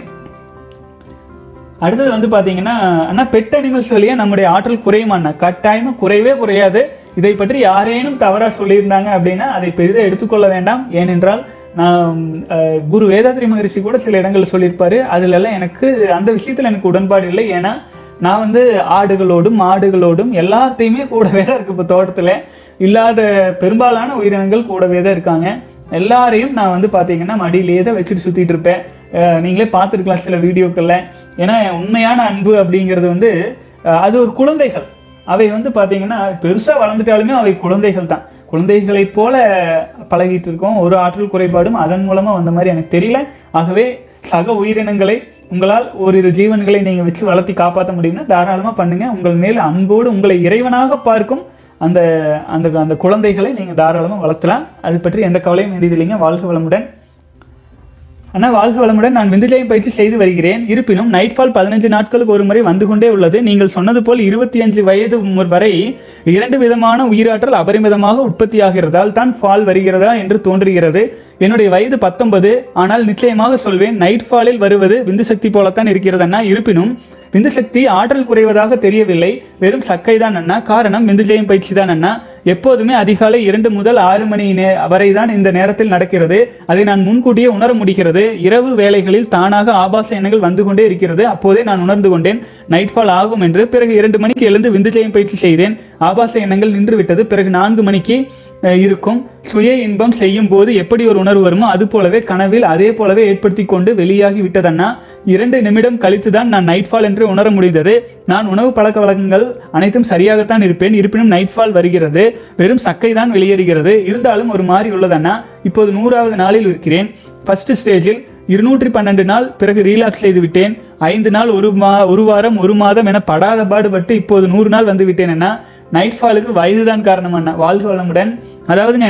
அடுத்தது வந்து பாத்தீங்கன்னா அண்ணா பெட் அனிமல்ஸ் வழியா நம்முடைய ஆற்றல் குறையுமாண்ணா கட்டாயமா குறையவே குறையாது இதை பற்றி யாரேனும் தவறா சொல்லியிருந்தாங்க அப்படின்னா அதை பெரிதாக எடுத்துக்கொள்ள வேண்டாம் ஏனென்றால் நான் அஹ், குரு வேதாத்ரி மகரிஷி கூட சில இடங்கள்ல சொல்லியிருப்பாரு அதுல எல்லாம் எனக்கு அந்த விஷயத்துல எனக்கு உடன்பாடு இல்லை ஏன்னா நான் வந்து ஆடுகளோடும் மாடுகளோடும் எல்லாத்தையுமே கூடவே தான் இருக்கு இப்போ தோட்டத்துல இல்லாத பெரும்பாலான உயிரினங்கள் கூடவே தான் இருக்காங்க எல்லாரையும் நான் வந்து பாத்தீங்கன்னா மடியிலேயே தான் வச்சுட்டு சுத்திட்டு இருப்பேன் அஹ், நீங்களே பார்த்துருக்கலாம் சில வீடியோக்கள்ல ஏன்னா உண்மையான அன்பு அப்படிங்கிறது வந்து அஹ், அது ஒரு குழந்தைகள் அவை வந்து பாத்தீங்கன்னா பெருசா வளர்ந்துட்டாலுமே அவை குழந்தைகள் தான் குழந்தைகளைப் போல பழகிட்டு இருக்கோம் ஒரு ஆற்றல் குறைபாடும் அதன் மூலமா வந்த மாதிரி எனக்கு தெரியல ஆகவே சக உயிரினங்களை உங்களால் ஓரிரு ஜீவன்களை நீங்க வச்சு வளர்த்தி காப்பாற்ற முடியும்னா தாராளமா பண்ணுங்க உங்கள் மேல் அன்போடு உங்களை இறைவனாக பார்க்கும் அந்த அந்த அந்த குழந்தைகளை நீங்க தாராளமா வளர்த்தலாம் அது பற்றி எந்த கவலையும் வேண்டியதில்லைங்க வாழ்க வளமுடன் அண்ணா வாழ்க வளமுடன் நான் விந்துஜயம் பயிற்சி செய்து வருகிறேன் இருப்பினும் நைட்ஃபால் பதினஞ்சு நாட்களுக்கு ஒரு முறை வந்து கொண்டே உள்ளது நீங்கள் சொன்னது போல் இருபத்தி அஞ்சு வயது மு- வரை இரண்டு விதமான உயிராற்றல் அபரிமிதமாக உற்பத்தியாகிறதால் தான் ஃபால் வருகிறதா என்று தோன்றுகிறது என்னுடைய வயது பத்தொன்பது ஆனால் நிச்சயமாக சொல்வேன் நைட் ஃபாலில் வருவது விந்து சக்தி போலத்தான் இருக்கிறது அண்ணா இருப்பினும் விந்து சக்தி ஆற்றல் குறைவதாக தெரியவில்லை வெறும் சக்கை தான் அண்ணா காரணம் விந்துஜயம் பயிற்சி தான் அண்ணா எப்போதுமே அதிகாலை இரண்டு முதல் ஆறு மணி நே வரை தான் இந்த நேரத்தில் நடக்கிறது அதை நான் முன்கூட்டியே உணர முடிகிறது இரவு வேளைகளில் தானாக ஆபாச எண்ணங்கள் வந்து கொண்டே இருக்கிறது அப்போதே நான் உணர்ந்து கொண்டேன் நைட்ஃபால் ஆகும் என்று பிறகு இரண்டு மணிக்கு எழுந்து விந்துஜயம் பயிற்சி செய்தேன் ஆபாச எண்ணங்கள் நின்று விட்டது பிறகு நான்கு மணிக்கு அஹ், இருக்கும் சுய இன்பம் செய்யும் போது எப்படி ஒரு உணர்வு வருமோ அது போலவே கனவில் அதே போலவே ஏற்படுத்தி கொண்டு வெளியாகி விட்டதண்ணா இரண்டு நிமிடம் கழித்து தான் நான் நைட்ஃபால் என்று உணர முடிந்தது நான் உணவு பழக்க வழக்கங்கள் அனைத்தும் சரியாகத்தான் இருப்பேன் இருப்பினும் நைட்ஃபால் வருகிறது வெறும் சக்கை தான் வெளியேறுகிறது இருந்தாலும் ஒரு மாதிரி உள்ளதண்ணா இப்போது நூறாவது நாளில் இருக்கிறேன் ஃபர்ஸ்ட் ஸ்டேஜில் இருநூற்றி பன்னெண்டு நாள் பிறகு ரீலாக்ஸ் செய்து விட்டேன் ஐந்து நாள் ஒரு மா ஒரு வாரம் ஒரு மாதம் என படாத பாடுபட்டு இப்போது நூறு நாள் வந்து விட்டேன் அண்ணா நைட்ஃபாலுக்கு வயதுதான் காரணம் அண்ணா வாழ்க வளமுடன் அதாவதுங்க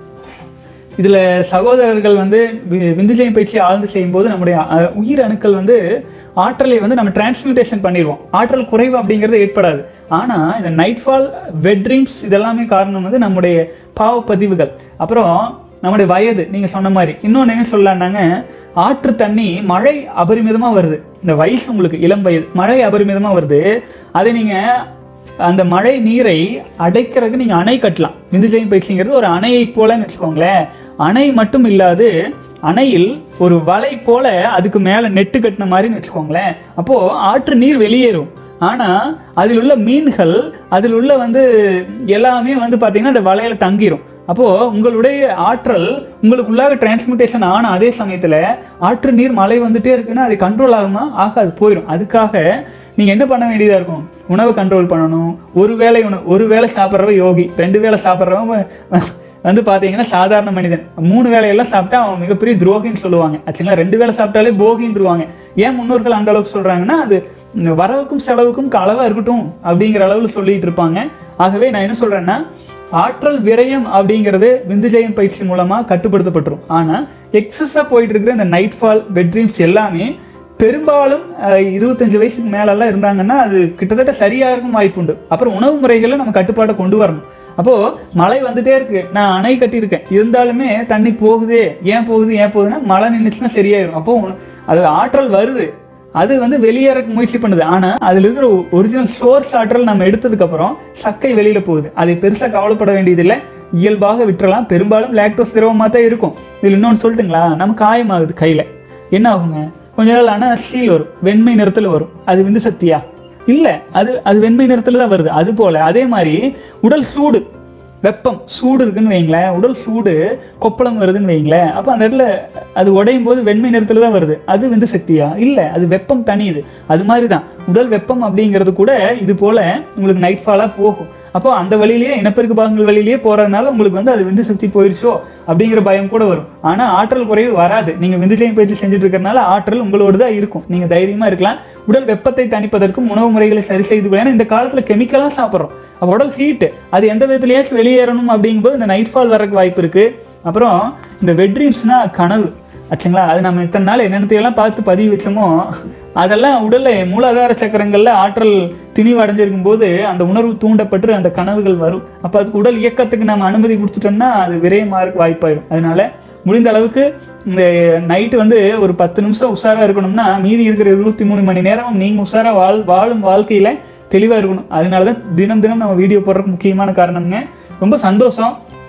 இதுல சகோதரர்கள் வந்து வி- விந்துஜயம் பயிற்சி ஆழ்ந்து செய்யும்போது நம்முடைய அஹ், உயிர் அணுக்கள் வந்து ஆற்றலை வந்து நம்ம டிரான்ஸ்மியூட்டேஷன் பண்ணிடுவோம் ஆற்றல் குறைவு அப்படிங்கிறது ஏற்படாது ஆனா இந்த நைட்ஃபால் வெட் ட்ரீம்ஸ் இதெல்லாமே காரணம் வந்து நம்முடைய பாவ பதிவுகள் அப்புறம் நம்முடைய வயது நீங்க சொன்ன மாதிரி இன்னொன்று என்ன சொல்லலாம்னாங்க ஆற்று தண்ணி மழை அபரிமிதமா வருது இந்த வயசு உங்களுக்கு இளம் வயது மழை அபரிமிதமா வருது அதை நீங்க அந்த மழை நீரை அடைக்கிறதுக்கு நீங்க அணை கட்டலாம் விந்துஜயம் பயிற்சிங்கிறது ஒரு அணையை போலன்னு வச்சுக்கோங்களேன் அணை மட்டும் இல்லாது அணையில் ஒரு வலை போல அதுக்கு மேல நெட்டு கட்டின மாதிரின்னு வச்சுக்கோங்களேன் அப்போ ஆற்று நீர் வெளியேறும் ஆனா அதில் உள்ள மீன்கள் அதில் உள்ள வந்து எல்லாமே வந்து பாத்தீங்கன்னா அந்த வலையில தங்கிரும் அப்போ உங்களுடைய ஆற்றல் உங்களுக்குள்ளாக டிரான்ஸ்மிட்டேஷன் ஆன அதே சமயத்துல ஆற்று நீர் மழை வந்துட்டே இருக்குன்னா அது கண்ட்ரோல் ஆகுமா ஆகாது போயிடும் அதுக்காக நீங்க என்ன பண்ண வேண்டியதா இருக்கும் உணவு கண்ட்ரோல் பண்ணணும் ஒரு வேளை உணவு ஒரு வேளை சாப்பிட்றவ யோகி ரெண்டு வேளை சாப்பிட்றவங்க வந்து பாத்தீங்கன்னா சாதாரண மனிதன் மூணு வேளையெல்லாம் சாப்பிட்டா அவன் மிகப்பெரிய துரோகின்னு சொல்லுவாங்க ஆச்சுங்களா ரெண்டு வேளை சாப்பிட்டாலே போகின்றுவாங்க ஏன் முன்னோர்கள் அந்த அளவுக்கு சொல்றாங்கன்னா அது இந்த வரவுக்கும் செலவுக்கும் அளவா இருக்கட்டும் அப்படிங்கிற அளவுல சொல்லிட்டு இருப்பாங்க ஆகவே நான் என்ன சொல்றேன்னா ஆற்றல் விரயம் அப்படிங்கிறது விந்துஜயம் பயிற்சி மூலமா கட்டுப்படுத்தப்பட்டுரும் ஆனா எக்ஸஸா போயிட்டு இருக்கிற இந்த நைட் ஃபால் பெட் ட்ரீம்ஸ் எல்லாமே பெரும்பாலும் அஹ், இருபத்தஞ்சு வயசுக்கு மேலெல்லாம் இருந்தாங்கன்னா அது கிட்டத்தட்ட சரியா இருக்கும் வாய்ப்புண்டு அப்புறம் உணவு முறைகளை நம்ம கட்டுப்பாட்டை கொண்டு வரணும் அப்போ மழை வந்துட்டே இருக்கு நான் அணை கட்டியிருக்கேன் இருந்தாலுமே தண்ணி போகுதே ஏன் போகுது ஏன் போகுதுன்னா மழை நின்றுச்சுன்னா சரியாயிரும் அப்போ உன- அது ஆற்றல் வருது அது வந்து வெளியேற முயற்சி பண்ணுது ஆனா அதுல இருக்கிற ஒரிஜினல் சோர்ஸ் ஆற்றல் நம்ம எடுத்ததுக்கு அப்புறம் சக்கை வெளியில போகுது அதை பெருசா கவலைப்பட வேண்டியதில்லை இயல்பாக விட்டுறலாம் பெரும்பாலும் லாக்டோஸ் திரவமாக தான் இருக்கும் இதுல இன்னொன்று சொல்லட்டுங்களா நம்ம காயமாகுது கையில என்ன ஆகுங்க கொஞ்ச நாள் ஆனா ஸ்டீல் வரும் வெண்மை நிறத்துல வரும் அது விந்து சக்தியா இல்ல அது அது வெண்மை நிறத்துல தான் வருது அது போல அதே மாதிரி உடல் சூடு வெப்பம் சூடு இருக்குன்னு வைங்களேன் உடல் சூடு கொப்பளம் வருதுன்னு வைங்களேன் அப்போ அந்த இடத்துல அது உடையும் போது வெண்மை நிறத்துல தான் வருது அது விந்து சக்தியா இல்ல அது வெப்பம் தனியுது அது மாதிரி தான் உடல் வெப்பம் அப்படிங்கிறது கூட இது போல உங்களுக்கு நைட் ஃபாலா போகும் அப்போ அந்த வழியிலேயே இனப்பெருக்கு பாகங்கள் வழியிலேயே போறதுனால உங்களுக்கு வந்து அது விந்து சக்தி போயிருச்சோ அப்படிங்கிற பயம் கூட வரும் ஆனா ஆற்றல் குறைவு வராது நீங்க விந்துஜயம் பயிற்சி செஞ்சுட்டு இருக்கறனால ஆற்றல் உங்களோட தான் இருக்கும் நீங்க தைரியமா இருக்கலாம் உடல் வெப்பத்தை தணிப்பதற்கும் உணவு முறைகளை சரி செய்து கொள்ள- ஏன்னா இந்த காலத்துல கெமிக்கலா சாப்பிட்றோம் அப்போ உடல் ஹீட் அது எந்த விதத்துலயாச்சும் வெளியேறணும் அப்படிங்கும்போது இந்த நைட் ஃபால் வர்றதுக்கு வாய்ப்பு இருக்கு அப்புறம் இந்த வெட் ட்ரீம்ஸ்னா கனவு ஆச்சுங்களா அது நம்ம இத்தனை நாள் என்னென்னத்தையெல்லாம் பார்த்து பதிவு வச்சோமோ அதெல்லாம் உடல்ல மூலாதார சக்கரங்கள்ல ஆற்றல் திணிவு அடைஞ்சிருக்கும் போது அந்த உணர்வு தூண்டப்பட்டு அந்த கனவுகள் வரும் அப்போ அதுக்கு உடல் இயக்கத்துக்கு நம்ம அனுமதி கொடுத்துட்டோம்னா அது விரயமாறதுக்கு வாய்ப்பாயிடும் அதனால முடிந்த அளவுக்கு இந்த நைட்டு வந்து ஒரு பத்து நிமிஷம் உஷாரா இருக்கணும்னா மீதி இருக்கிற இருபத்தி மூணு மணி நேரம் நீங்க உஷாரா வாழ் வாழும் வாழ்க்கையில தெளிவா இருக்கணும் அதனால தான் தினம் தினம் நம்ம வீடியோ போடுறதுக்கு முக்கியமான காரணம்ங்க ரொம்ப சந்தோஷம்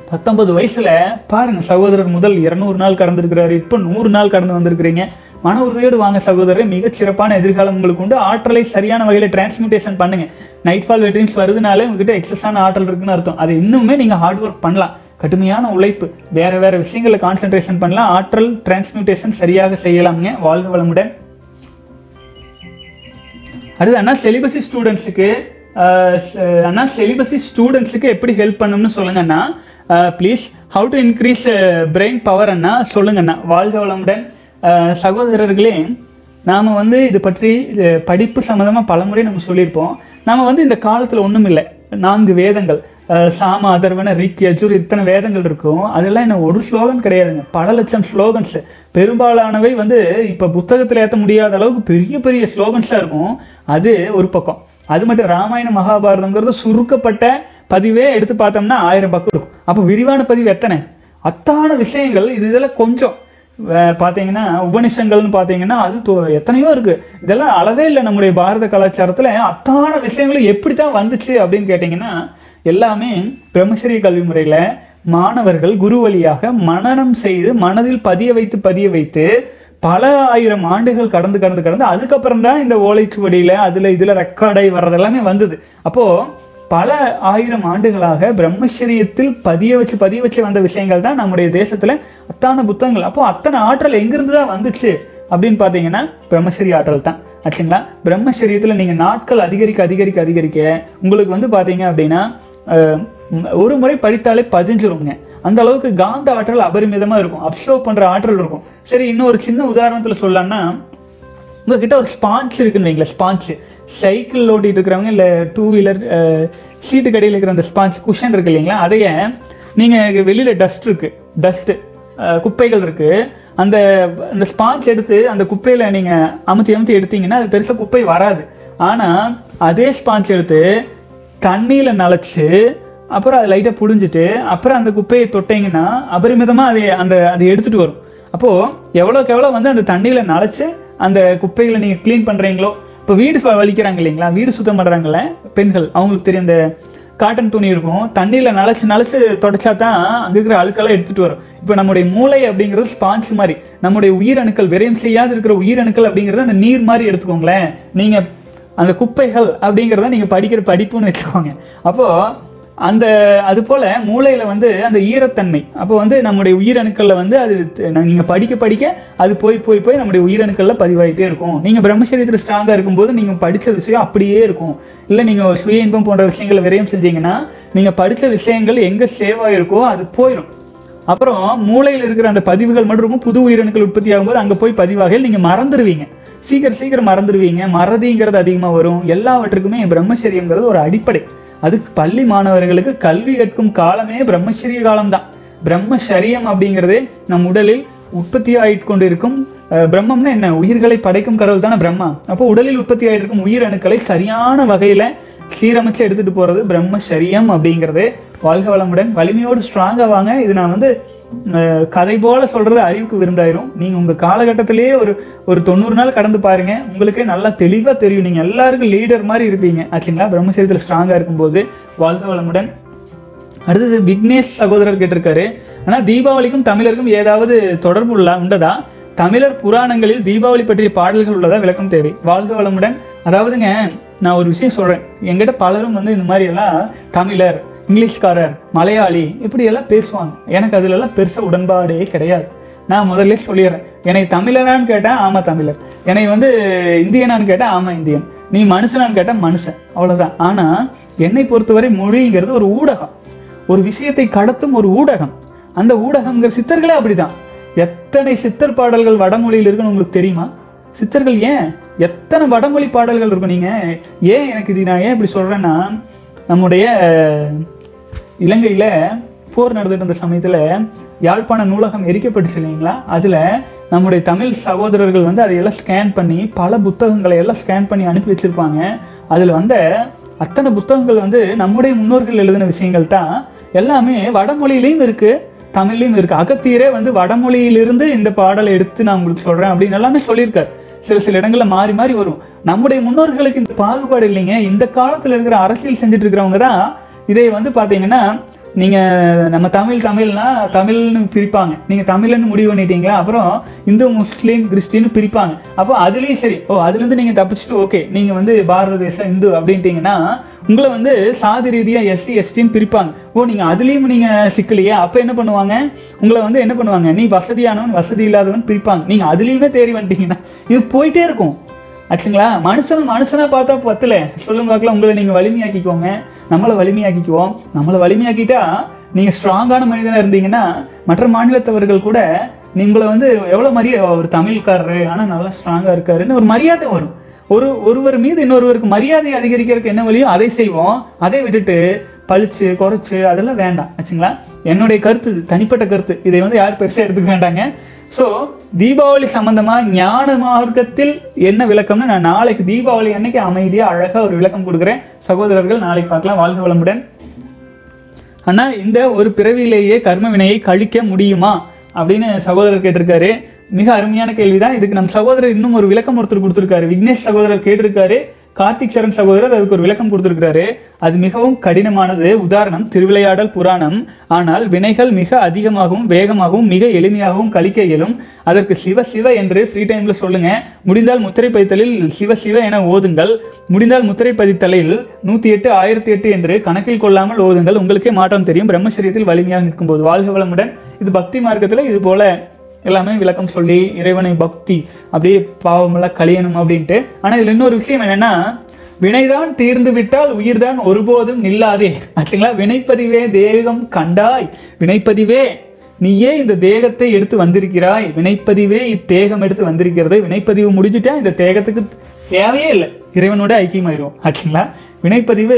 பத்தொன்பது வயசுல பாருங்க சகோதரர் முதல் இருநூறு நாள் கடந்திருக்கிறாரு இப்போ நூறு நாள் கடந்து வந்திருக்கிறீங்க மன உறுதியோடு வாங்க சகோதரர் மிகச் சிறப்பான எதிர்காலம் உங்களுக்கு உண்டு ஆற்றலை சரியான வகையில் டிரான்ஸ்மிட்டேஷன் பண்ணுங்க நைட் ஃபால் வெட்ரின்ஸ் வருதுனாலே உங்ககிட்ட எக்ஸஸான ஆற்றல் இருக்குன்னு அர்த்தம் அது இன்னுமே நீங்க ஹார்ட் ஒர்க் பண்ணலாம் கடுமையான உழைப்பு வேற வேற விஷயங்களை கான்சென்ட்ரேஷன் பண்ணலாம் ஆற்றல் டிரான்ஸ்மியூட்டேஷன் சரியாக செய்யலாம்ங்க வாழ்க வளமுடன் அடுத்து அண்ணா செலிபஸி ஸ்டூடெண்ட்ஸுக்கு அண்ணா செலிபஸி ஸ்டூடெண்ட்ஸுக்கு எப்படி ஹெல்ப் பண்ணணும்னு சொல்லுங்க அண்ணா please how to increase brain power அண்ணா சொல்லுங்க அண்ணா வாழ்க வளமுடன் அஹ், சகோதரர்களே நாம் வந்து இது பற்றி இது படிப்பு சம்மந்தமாக பலமுறை நம்ம சொல்லியிருப்போம் நாம் வந்து இந்த காலத்தில் ஒன்றும் இல்லை நான்கு வேதங்கள் அஹ், சாம அதர்வன ரிக் யஜுர் இத்தனை வேதங்கள் இருக்கும் அதெல்லாம் என்ன ஒரு ஸ்லோகன் கிடையாதுங்க பல லட்சம் ஸ்லோகன்ஸ் பெரும்பாலானவை வந்து இப்போ புத்தகத்தில் ஏற்ற முடியாத அளவுக்கு பெரிய பெரிய ஸ்லோகன்ஸாக இருக்கும் அது ஒரு பக்கம் அது மட்டும் ராமாயண மகாபாரதங்கிறது சுருக்கப்பட்ட பதிவே எடுத்து பார்த்தோம்னா ஆயிரம் பக்கம் இருக்கும் அப்போ விரிவான பதிவு எத்தனை அத்தான விஷயங்கள் இது இதெல்லாம் கொஞ்சம் வே- பார்த்தீங்கன்னா உபனிஷங்கள்னு பார்த்தீங்கன்னா அது தொ- எத்தனையோ இருக்கு இதெல்லாம் அளவே இல்லை நம்முடைய பாரத கலாச்சாரத்தில் அத்தான விஷயங்கள் எப்படி தான் வந்துச்சு அப்படின்னு கேட்டிங்கன்னா எல்லாமே பிரம்மச்சரிய கல்வி முறையில் மாணவர்கள் குரு வழியாக மனனம் செய்து மனதில் பதிய வைத்து பதிய வைத்து பல ஆயிரம் ஆண்டுகள் கடந்து கடந்து கடந்து அதுக்கப்புறம் தான் இந்த ஓலைச்சுவடியில் அதில் இதில் ரெக்கார்டாகி வர்றது எல்லாமே வந்தது அப்போது பல ஆயிரம் ஆண்டுகளாக பிரம்மச்சரியத்தில் பதிய வச்சு பதிய வச்சு வந்த விஷயங்கள் தான் நம்முடைய தேசத்துல அத்தான புத்தகங்கள் அப்போ அத்தனை ஆற்றல் எங்கிருந்து தான் வந்துச்சு அப்படின்னு பார்த்தீங்கன்னா பிரம்மச்சரிய ஆற்றல் தான் ஆச்சுங்களா பிரம்மச்சரியத்தில் நீங்கள் நாட்கள் அதிகரிக்க அதிகரிக்க அதிகரிக்க உங்களுக்கு வந்து பார்த்தீங்க அப்படின்னா அஹ், ம், ஒரு முறை படித்தாலே பதிஞ்சிருங்க அந்த அளவுக்கு காந்த ஆற்றல் அபரிமிதமாக இருக்கும் அப்சர்வ் பண்ணுற ஆற்றல் இருக்கும் சரி இன்னும் ஒரு சின்ன உதாரணத்தில் சொல்லலாம்னா உங்ககிட்ட ஒரு ஸ்பான்ச் இருக்குன்னு வைங்களேன் ஸ்பான்ச் சைக்கிள் ஓட்டிட்டு இருக்கிறவங்க இல்லை டூ வீலர் சீட்டு கடையில் இருக்கிற அந்த ஸ்பான்ச் குஷன் இருக்கு இல்லைங்களா அதையே நீங்கள் வெளியில் டஸ்ட் இருக்கு டஸ்ட்டு குப்பைகள் இருக்கு அந்த அந்த ஸ்பான்ச் எடுத்து அந்த குப்பையில் நீங்கள் அமுத்தி அமுத்தி எடுத்தீங்கன்னா அது பெருசாக குப்பை வராது ஆனால் அதே ஸ்பான்ச் எடுத்து தண்ணியில் நனைச்சு அப்புறம் அதை லைட்டாக புழிஞ்சிட்டு அப்புறம் அந்த குப்பையை தொட்டிங்கன்னா அபரிமிதமாக அதை அந்த அதை எடுத்துகிட்டு வரும் அப்போது எவ்வளோக்கு எவ்வளோ வந்து அந்த தண்ணியில் நனைச்சு அந்த குப்பைகளை நீங்கள் க்ளீன் பண்ணுறீங்களோ இப்போ வீடு சு- வலிக்கிறாங்க இல்லைங்களா வீடு சுத்தம் பண்ணுறாங்கல்ல பெண்கள் அவங்களுக்கு தெரியும் இந்த காட்டன் துணி இருக்கும் தண்ணியில் நனைச்சு நனைச்சு தொடச்சா தான் அங்கே இருக்கிற அழுக்கெல்லாம் எடுத்துகிட்டு வரும் இப்போ நம்முடைய மூளை அப்படிங்கிறது ஸ்பான்ஸ் மாதிரி நம்முடைய உயிரணுக்கள் விரயம் செய்யாது இருக்கிற உயிரணுக்கள் அப்படிங்கிறது அந்த நீர் மாதிரி எடுத்துக்கோங்களேன் நீங்கள் அந்த குப்பைகள் அப்படிங்கிறத நீங்கள் படிக்கிற படிப்புன்னு வச்சுக்கோங்க அப்போது அந்த அது போல மூளையில வந்து அந்த ஈரத்தன்மை அப்போ வந்து நம்முடைய உயிரணுக்கள்ல வந்து அது த- நீங்க படிக்க படிக்க அது போய் போய் போய் நம்முடைய உயிரணுக்கள்ல பதிவாயிட்டே இருக்கும் நீங்க பிரம்மச்சரியத்தில் ஸ்ட்ராங்கா இருக்கும்போது நீங்க படிச்ச விஷயம் அப்படியே இருக்கும் இல்ல நீங்க சுய இன்பம் போன்ற விஷயங்களை விரயம் செஞ்சீங்கன்னா நீங்க படிச்ச விஷயங்கள் எங்க சேவ் ஆயிருக்கோ அது போயிடும் அப்புறம் மூளையில் இருக்கிற அந்த பதிவுகள் மட்டும் இருக்கும் புது உயிரணுக்கள் உற்பத்தி ஆகும்போது அங்கே போய் பதிவாக நீங்கள் மறந்துடுவீங்க சீக்கிரம் சீக்கிரம் மறந்துடுவீங்க மறதிங்கிறது அதிகமாக வரும் எல்லாவற்றுக்குமே பிரம்மச்சரியங்கிறது ஒரு அடிப்படை அதுக்கு பள்ளி மாணவர்களுக்கு கல்வி கற்கும் காலமே பிரம்மச்சரிய காலம்தான் பிரம்மச்சரியம் அப்படிங்கிறதே நம் உடலில் உற்பத்தி ஆயிட்டு கொண்டிருக்கும் அஹ், பிரம்மம்னா என்ன உயிர்களை படைக்கும் கடவுள் தானே பிரம்மா அப்போ உடலில் உற்பத்தி ஆயிட்டு இருக்கும் உயிரணுக்களை சரியான வகையில் சீரமைச்சு எடுத்துட்டு போறது பிரம்மச்சரியம் அப்படிங்கிறது வாழ்க வளமுடன் வலிமையோடு ஸ்ட்ராங்கா வாங்க இது நான் வந்து அஹ், கதை போல சொல்றது அறிவுக்கு விருந்தாயிரும் நீங்க உங்க காலகட்டத்திலேயே ஒரு ஒரு தொண்ணூறு நாள் கடந்து பாருங்க உங்களுக்கே நல்லா தெளிவா தெரியும் நீங்க எல்லாருக்கும் லீடர் மாதிரி இருப்பீங்க ஆச்சுங்களா பிரம்மச்சரியத்தில் ஸ்ட்ராங்கா இருக்கும்போது வாழ்க வளமுடன் அடுத்தது விக்னேஷ் சகோதரர் கேட்டிருக்காரு ஆனா தீபாவளிக்கும் தமிழருக்கும் ஏதாவது தொடர்பு உள்ள உண்டதா தமிழர் புராணங்களில் தீபாவளி பற்றிய பாடல்கள் உள்ளதா விளக்கம் தேவை வாழ்க வளமுடன் அதாவதுங்க நான் ஒரு விஷயம் சொல்றேன் எங்கிட்ட பலரும் வந்து இந்த மாதிரி எல்லாம் தமிழர் இங்கிலீஷ்காரர் மலையாளி இப்படி எல்லாம் பேசுவாங்க எனக்கு அதுல எல்லாம் பெருசா உடன்பாடே கிடையாது நான் முதல்ல சொல்லிடுறேன் என்னை தமிழனான்னு கேட்டா ஆமா தமிழர் என்னை வந்து இந்தியனான்னு கேட்டா ஆமா இந்தியன் நீ மனுஷனான்னு கேட்டா மனுஷன் அவ்வளவுதான் ஆனா என்னை பொறுத்தவரை மொழிங்கிறது ஒரு ஊடகம் ஒரு விஷயத்தை கடத்தும் ஒரு ஊடகம் அந்த ஊடகம்ங்கிற சித்தர்களே அப்படிதான் எத்தனை சித்தர் பாடல்கள் வடமொழியில் இருக்குன்னு உங்களுக்கு தெரியுமா சித்தர்கள் ஏன் எத்தனை வடமொழி பாடல்கள் இருக்கும் நீங்க ஏன் எனக்கு இது நான் ஏன் இப்படி சொல்றேன்னா நம்முடைய இலங்கையில போர் நடந்துட்டு இருந்த சமயத்துல யாழ்ப்பாண நூலகம் எரிக்கப்பட்டுச்சு இல்லைங்களா அதுல நம்முடைய தமிழ் சகோதரர்கள் வந்து அதையெல்லாம் ஸ்கேன் பண்ணி பல புத்தகங்களை எல்லாம் ஸ்கேன் பண்ணி அனுப்பி வச்சிருப்பாங்க அதுல வந்த அத்தனை புத்தகங்கள் வந்து நம்முடைய முன்னோர்கள் எழுதின விஷயங்கள் தான் எல்லாமே வடமொழியிலையும் இருக்கு தமிழ்லையும் இருக்கு அகத்தியரே வந்து வடமொழியிலிருந்து இந்த பாடலை எடுத்து நான் உங்களுக்கு சொல்றேன் அப்படின்னு எல்லாமே சொல்லியிருக்காரு சில சில இடங்கள்ல மாறி மாறி வரும் நம்முடைய முன்னோர்களுக்கு இந்த பாகுபாடு இல்லைங்க இந்த காலத்துல இருக்கிற அரசியல் செஞ்சுட்டு இருக்கிறவங்க தான் இதை வந்து பாத்தீங்கன்னா நீங்க நம்ம தமிழ் தமிழ்னா தமிழ்னு பிரிப்பாங்க நீங்க தமிழ்னு முடிவு பண்ணிட்டீங்களா அப்புறம் இந்து முஸ்லீம் கிறிஸ்டின் பிரிப்பாங்க அப்போ அதுலயும் சரி ஓ அதுல இருந்து நீங்க தப்பிச்சுட்டு ஓகே நீங்க வந்து பாரத தேசம் இந்து அப்படின்ட்டீங்கன்னா உங்களை வந்து சாதி ரீதியா எஸ்சி எஸ்டின்னு பிரிப்பாங்க ஓ நீங்க அதுலயும் நீங்க சிக்கலையே அப்ப என்ன பண்ணுவாங்க உங்களை வந்து என்ன பண்ணுவாங்க நீ வசதியானவன் வசதி இல்லாதவன் பிரிப்பாங்க நீங்க அதுலயுமே தேறி வந்துட்டீங்கன்னா இது போயிட்டே இருக்கும் ஆச்சுங்களா மனுஷன் மனுஷனா பார்த்தா பத்தல சொல்லுங்க பார்க்கலாம் உங்களை நீங்க வலிமையாக்கிக்கோங்க நம்மளை வலிமையாக்கிக்குவோம் நம்மளை வலிமையாக்கிட்டா நீங்க ஸ்ட்ராங்கான மனிதனா இருந்தீங்கன்னா மற்ற மாநிலத்தவர்கள் கூட உங்களை வந்து எவ்வளவு மரியாதை ஒரு தமிழ்காரரு ஆனா நல்லா ஸ்ட்ராங்கா இருக்காருன்னு ஒரு மரியாதை வரும் ஒரு ஒருவர் மீது இன்னொருவருக்கு மரியாதை அதிகரிக்கிறதுக்கு என்ன வழியோ அதை செய்வோம் அதை விட்டுட்டு பழிச்சு குறைச்சு அதெல்லாம் வேண்டாம் ஆச்சுங்களா என்னுடைய கருத்து இது, தனிப்பட்ட கருத்து இதை வந்து யாரும் பெருசா எடுத்துக்க வேண்டாங்க ஸோ தீபாவளி சம்பந்தமா ஞான மார்க்கத்தில் என்ன விளக்கம்னு நான் நாளைக்கு தீபாவளி அன்னைக்கு அமைதியா அழகா ஒரு விளக்கம் கொடுக்குறேன் சகோதரர்கள் நாளைக்கு பார்க்கலாம் வாழ்க வளமுடன் அண்ணா இந்த ஒரு பிறவியிலேயே கர்ம வினையை கழிக்க முடியுமா அப்படின்னு சகோதரர் கேட்டிருக்காரு மிக அருமையான கேள்விதான் இதுக்கு நம் சகோதரர் இன்னும் ஒரு விளக்கம் ஒருத்தர் கொடுத்திருக்காரு விக்னேஷ் சகோதரர் கேட்டிருக்காரு கார்த்திக் சரண் சகோதரர் அதுக்கு ஒரு விளக்கம் கொடுத்திருக்காரு அது மிகவும் கடினமானது உதாரணம் திருவிளையாடல் புராணம் ஆனால் வினைகள் மிக அதிகமாகவும் வேகமாகவும் மிக எளிமையாகவும் கழிக்க இயலும் அதற்கு சிவ சிவ என்று ஃப்ரீ டைம்ல சொல்லுங்க முடிந்தால் முத்திரை பதித்தலில் சிவ சிவ என ஓதுங்கள் முடிந்தால் முத்திரை பதித்தலில் நூத்தி எட்டு ஆயிரத்தி எட்டு என்று கணக்கில் கொள்ளாமல் ஓதுங்கள் உங்களுக்கே மாற்றம் தெரியும் பிரம்மச்சரியத்தில் வலிமையாக நிற்கும் போது வாழ்க வளமுடன் இது பக்தி மார்க்கத்துல இது போல எல்லாமே விளக்கம் சொல்லி இறைவனை பக்தி அப்படியே பாவமெல்லாம் கழியணும் அப்படின்ட்டு ஆனா இதுல இன்னொரு விஷயம் என்னன்னா வினைதான் தீர்ந்து விட்டால் உயிர்தான் ஒருபோதும் நில்லாதே ஆச்சுங்களா வினைப்பதிவே தேகம் கண்டாய் வினைப்பதிவே நீயே இந்த தேகத்தை எடுத்து வந்திருக்கிறாய் வினைப்பதிவே இத்தேகம் எடுத்து வந்திருக்கிறது வினைப்பதிவு முடிஞ்சுட்டா இந்த தேகத்துக்கு தேவையே இல்லை இறைவனோட ஐக்கியமாயிரும் ஆச்சுங்களா வினைப்பதிவு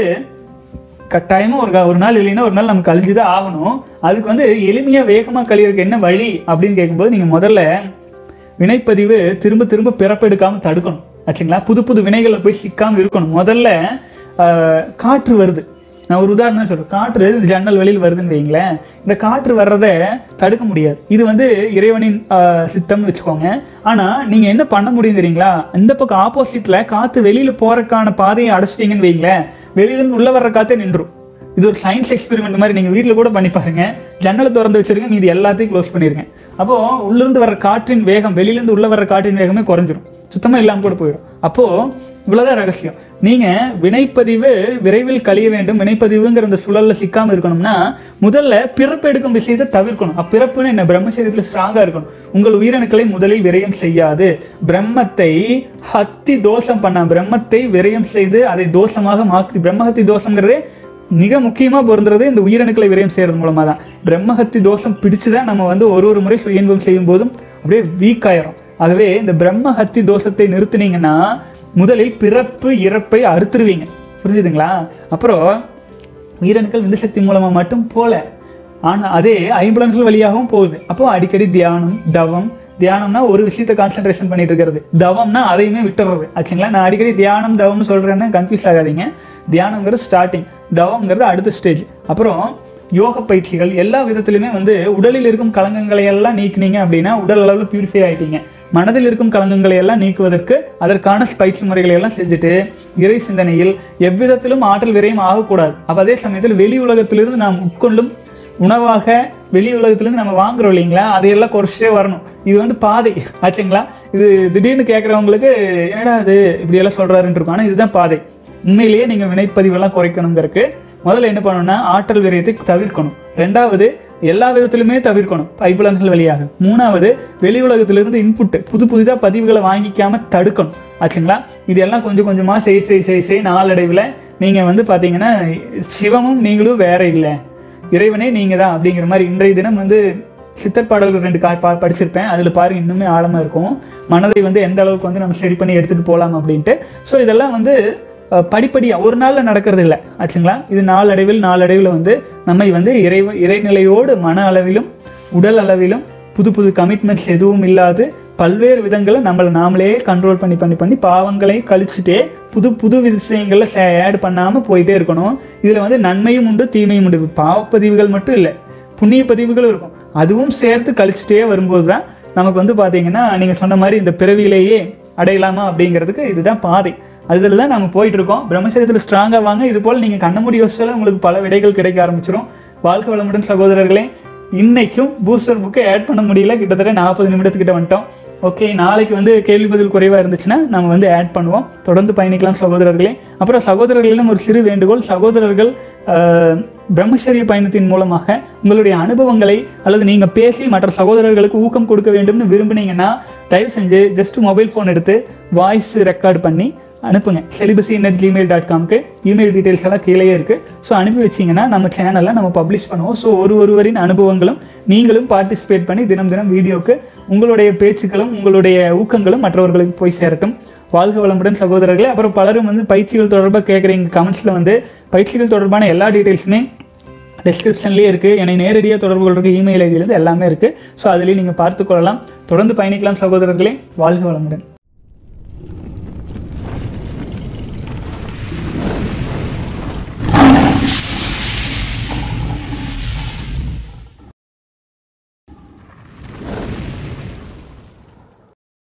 கட்டாயமா ஒரு கா- ஒரு நாள் இல்லைன்னா ஒரு நாள் நமக்கு கழிஞ்சுதான் ஆகணும் அதுக்கு வந்து எளிமையா வேகமா கழியறதுக்கு என்ன வழி அப்படின்னு கேட்கும்போது நீங்க முதல்ல வினைப்பதிவு திரும்ப திரும்ப பிறப்பெடுக்காம தடுக்கணும் ஆச்சுங்களா புது புது வினைகளை போய் சிக்காம இருக்கணும் முதல்ல ஆஹ், காற்று வருது நான் ஒரு உதாரணம் சொல்றேன் காற்று இந்த ஜன்னல் வெளியில் வருதுன்னு வைங்களேன் இந்த காற்று வர்றதை தடுக்க முடியாது இது வந்து இறைவனின் ஆஹ், சித்தம்னு வச்சுக்கோங்க ஆனா நீங்க என்ன பண்ண முடியும் தெரியுங்களா இந்த பக்கம் ஆப்போசிட்ல காத்து வெளியில போறதுக்கான பாதையை அடைச்சிட்டீங்கன்னு வைங்களேன் வெளியில இருந்து உள்ள வர்ற காத்தே நின்றும் இது ஒரு சயின்ஸ் எக்ஸ்பெரிமெண்ட் மாதிரி நீங்க வீட்ல கூட பண்ணி பாருங்க ஜன்னலை திறந்து வச்சிருங்க மீதி எல்லாத்தையும் க்ளோஸ் பண்ணிருங்க அப்போ உள்ள இருந்து வர்ற காற்றின் வேகம் வெளியில இருந்து உள்ள வர்ற காற்றின் வேகமே குறைஞ்சிரும் சுத்தமா இல்லாம கூட போயிடும் அப்போ இவ்வளவுதான் ரகசியம் நீங்க வினைப்பதிவு விரைவில் கழிய வேண்டும் வினைப்பதிவுங்கிற அந்த சுழல்ல சிக்காம இருக்கணும்னா முதல்ல பிறப்பு எடுக்கும் விஷயத்தை தவிர்க்கணும் அப்பிறப்புன்னு என்ன பிரம்மசரீரத்துல ஸ்ட்ராங்கா இருக்கணும் உங்கள் உயிரணுக்களை முதலில் விரயம் செய்யாது பிரம்மத்தை ஹத்தி தோஷம் பண்ண பிரம்மத்தை விரயம் செய்து அதை தோஷமாக மாற்றி பிரம்மஹத்தி தோஷங்கிறதே மிக முக்கியமா பொருந்துறது இந்த உயிரணுக்களை விரயம் செய்யறது மூலமா தான் பிரம்மஹத்தி தோஷம் பிடிச்சுதான் நம்ம வந்து ஒரு ஒரு முறை சுய இன்பம் செய்யும் போதும் அப்படியே வீக் ஆயிரும் ஆகவே இந்த பிரம்மஹத்தி தோஷத்தை நிறுத்துனீங்கன்னா முதலில் பிறப்பு இறப்பை அறுத்துருவீங்க புரிஞ்சுதுங்களா அப்புறம் உயிரணுக்கள் விந்து சக்தி மூலமா மட்டும் போல ஆனா அதே ஐம்புலன்கள் வழியாகவும் போகுது அப்போ அடிக்கடி தியானம் தவம் தியானம்னா ஒரு விஷயத்தை கான்சென்ட்ரேஷன் பண்ணிட்டு இருக்கிறது தவம்னா அதையுமே விட்டுறது ஆச்சுங்களா நான் அடிக்கடி தியானம் தவம்னு சொல்றேன்னு கன்ஃபியூஸ் ஆகாதீங்க தியானம்ங்கிறது ஸ்டார்டிங் தவம்ங்கிறது அடுத்த ஸ்டேஜ் அப்புறம் யோக பயிற்சிகள் எல்லா விதத்திலுமே வந்து உடலில் இருக்கும் கலங்கங்களை எல்லாம் நீக்கினீங்க அப்படின்னா உடல் அளவில் பியூரிஃபை ஆயிட்டீங்க மனதில் இருக்கும் கலங்கங்களை எல்லாம் நீக்குவதற்கு அதற்கான பயிற்சி முறைகளை எல்லாம் செஞ்சுட்டு இறை சிந்தனையில் எவ்விதத்திலும் ஆற்றல் விரயம் ஆகக்கூடாது அப்ப அதே சமயத்தில் வெளி உலகத்திலிருந்து நாம் உட்கொள்ளும் உணவாக வெளி உலகத்திலிருந்து நம்ம வாங்குறோம் இல்லைங்களா அதையெல்லாம் குறைச்சிட்டே வரணும் இது வந்து பாதை ஆச்சுங்களா இது திடீர்னு கேட்குறவங்களுக்கு என்னடா இது இப்படி எல்லாம் சொல்றாருன்னு இருக்கும் ஆனால் இதுதான் பாதை உண்மையிலேயே நீங்க வினைப்பதிவெல்லாம் குறைக்கணுங்கிறதுக்கு முதல்ல என்ன பண்ணணும்னா ஆற்றல் விரயத்தை தவிர்க்கணும் ரெண்டாவது எல்லா விதத்திலுமே தவிர்க்கணும் பைப்புலன்கள் வழியாக மூணாவது வெளி உலகத்திலிருந்து இன்புட் புது புதிதா பதிவுகளை வாங்கிக்காம தடுக்கணும் ஆச்சுங்களா இது எல்லாம் கொஞ்சம் கொஞ்சமா செய் செய் செய் செய் நாளடைவில் நீங்க வந்து பாத்தீங்கன்னா சிவமும் நீங்களும் வேற இல்லை இறைவனே நீங்க தான் அப்படிங்கிற மாதிரி இன்றைய தினம் வந்து சித்தர் பாடல்கள் ரெண்டு கா பா படிச்சிருப்பேன் அதில் பாருங்க இன்னுமே ஆழமாக இருக்கும் மனதை வந்து எந்த அளவுக்கு வந்து நம்ம சரி பண்ணி எடுத்துகிட்டு போகலாம் அப்படின்ட்டு ஸோ இதெல்லாம் வந்து அஹ், படிப்படியா ஒரு நாளில் நடக்கிறது இல்லை ஆச்சுங்களா இது நாளடைவில் நாளடைவில் வந்து நம்மை வந்து இறை இறைநிலையோடு மன அளவிலும் உடல் அளவிலும் புது புது கமிட்மெண்ட்ஸ் எதுவும் இல்லாது பல்வேறு விதங்களை நம்மளை நாமளே கண்ட்ரோல் பண்ணி பண்ணி பண்ணி பாவங்களை கழிச்சுட்டே புது புது விஷயங்களை ஆட் பண்ணாமல் போயிட்டே இருக்கணும் இதில் வந்து நன்மையும் உண்டு தீமையும் உண்டு பாவப்பதிவுகள் மட்டும் இல்லை புண்ணிய பதிவுகளும் இருக்கும் அதுவும் சேர்த்து கழிச்சுட்டே வரும்போது தான் நமக்கு வந்து பார்த்தீங்கன்னா நீங்கள் சொன்ன மாதிரி இந்த பிறவியிலேயே அடையலாமா அப்படிங்கிறதுக்கு இதுதான் பாதை அதில் தான் நம்ம போயிட்டு இருக்கோம் பிரம்மச்சரியத்தில் ஸ்ட்ராங்காக வாங்க இது போல் நீங்கள் கண்ண மூடி யோசிச்சாலும் உங்களுக்கு பல விடைகள் கிடைக்க ஆரம்பிச்சிரும் வாழ்க்கை வளமுடன் சகோதரர்களே இன்னைக்கும் பூஸ்டர் புக்கை ஆட் பண்ண முடியல கிட்டத்தட்ட நாற்பது நிமிடத்துக்கிட்ட வந்துட்டோம் ஓகே நாளைக்கு வந்து கேள்வி பதில் குறைவாக இருந்துச்சுன்னா நம்ம வந்து ஆட் பண்ணுவோம் தொடர்ந்து பயணிக்கலாம் சகோதரர்களே அப்புறம் சகோதரர்களிடம் ஒரு சிறு வேண்டுகோள் சகோதரர்கள் ஆஹ், பிரம்மச்சரிய பயணத்தின் மூலமாக உங்களுடைய அனுபவங்களை அல்லது நீங்கள் பேசி மற்ற சகோதரர்களுக்கு ஊக்கம் கொடுக்க வேண்டும்னு விரும்புனீங்கன்னா தயவு செஞ்சு ஜஸ்ட் மொபைல் ஃபோன் எடுத்து வாய்ஸ் ரெக்கார்ட் பண்ணி அனுப்புங்க செலிபசி நெட் ஜிமெயில் டாட் காம்க்கு இமெயில் டீட்டெயில்ஸ் எல்லாம் கீழே இருக்குது ஸோ அனுப்பி வச்சிங்கன்னா நம்ம சேனலில் நம்ம பப்ளிஷ் பண்ணுவோம் ஸோ ஒரு ஒருவரின் அனுபவங்களும் நீங்களும் பார்ட்டிசிபேட் பண்ணி தினம் தினம் வீடியோக்கு உங்களுடைய பேச்சுக்களும் உங்களுடைய ஊக்கங்களும் மற்றவர்களுக்கு போய் சேரட்டும் வாழ்க வளமுடன் சகோதரர்களே அப்புறம் பலரும் வந்து பயிற்சிகள் தொடர்பாக கேட்குறீங்க கமெண்ட்ஸில் வந்து பயிற்சிகள் தொடர்பான எல்லா டீட்டெயில்ஸுமே டிஸ்கிரிப்ஷன்லேயே இருக்குது என்னை நேரடியாக தொடர்பு கொள்கிற இமெயில் ஐடியிலேருந்து எல்லாமே இருக்குது ஸோ அதுலேயும் நீங்கள் பார்த்துக்கொள்ளலாம் தொடர்ந்து பயணிக்கலாம் சகோதரர்களே வாழ்க வளமுடன்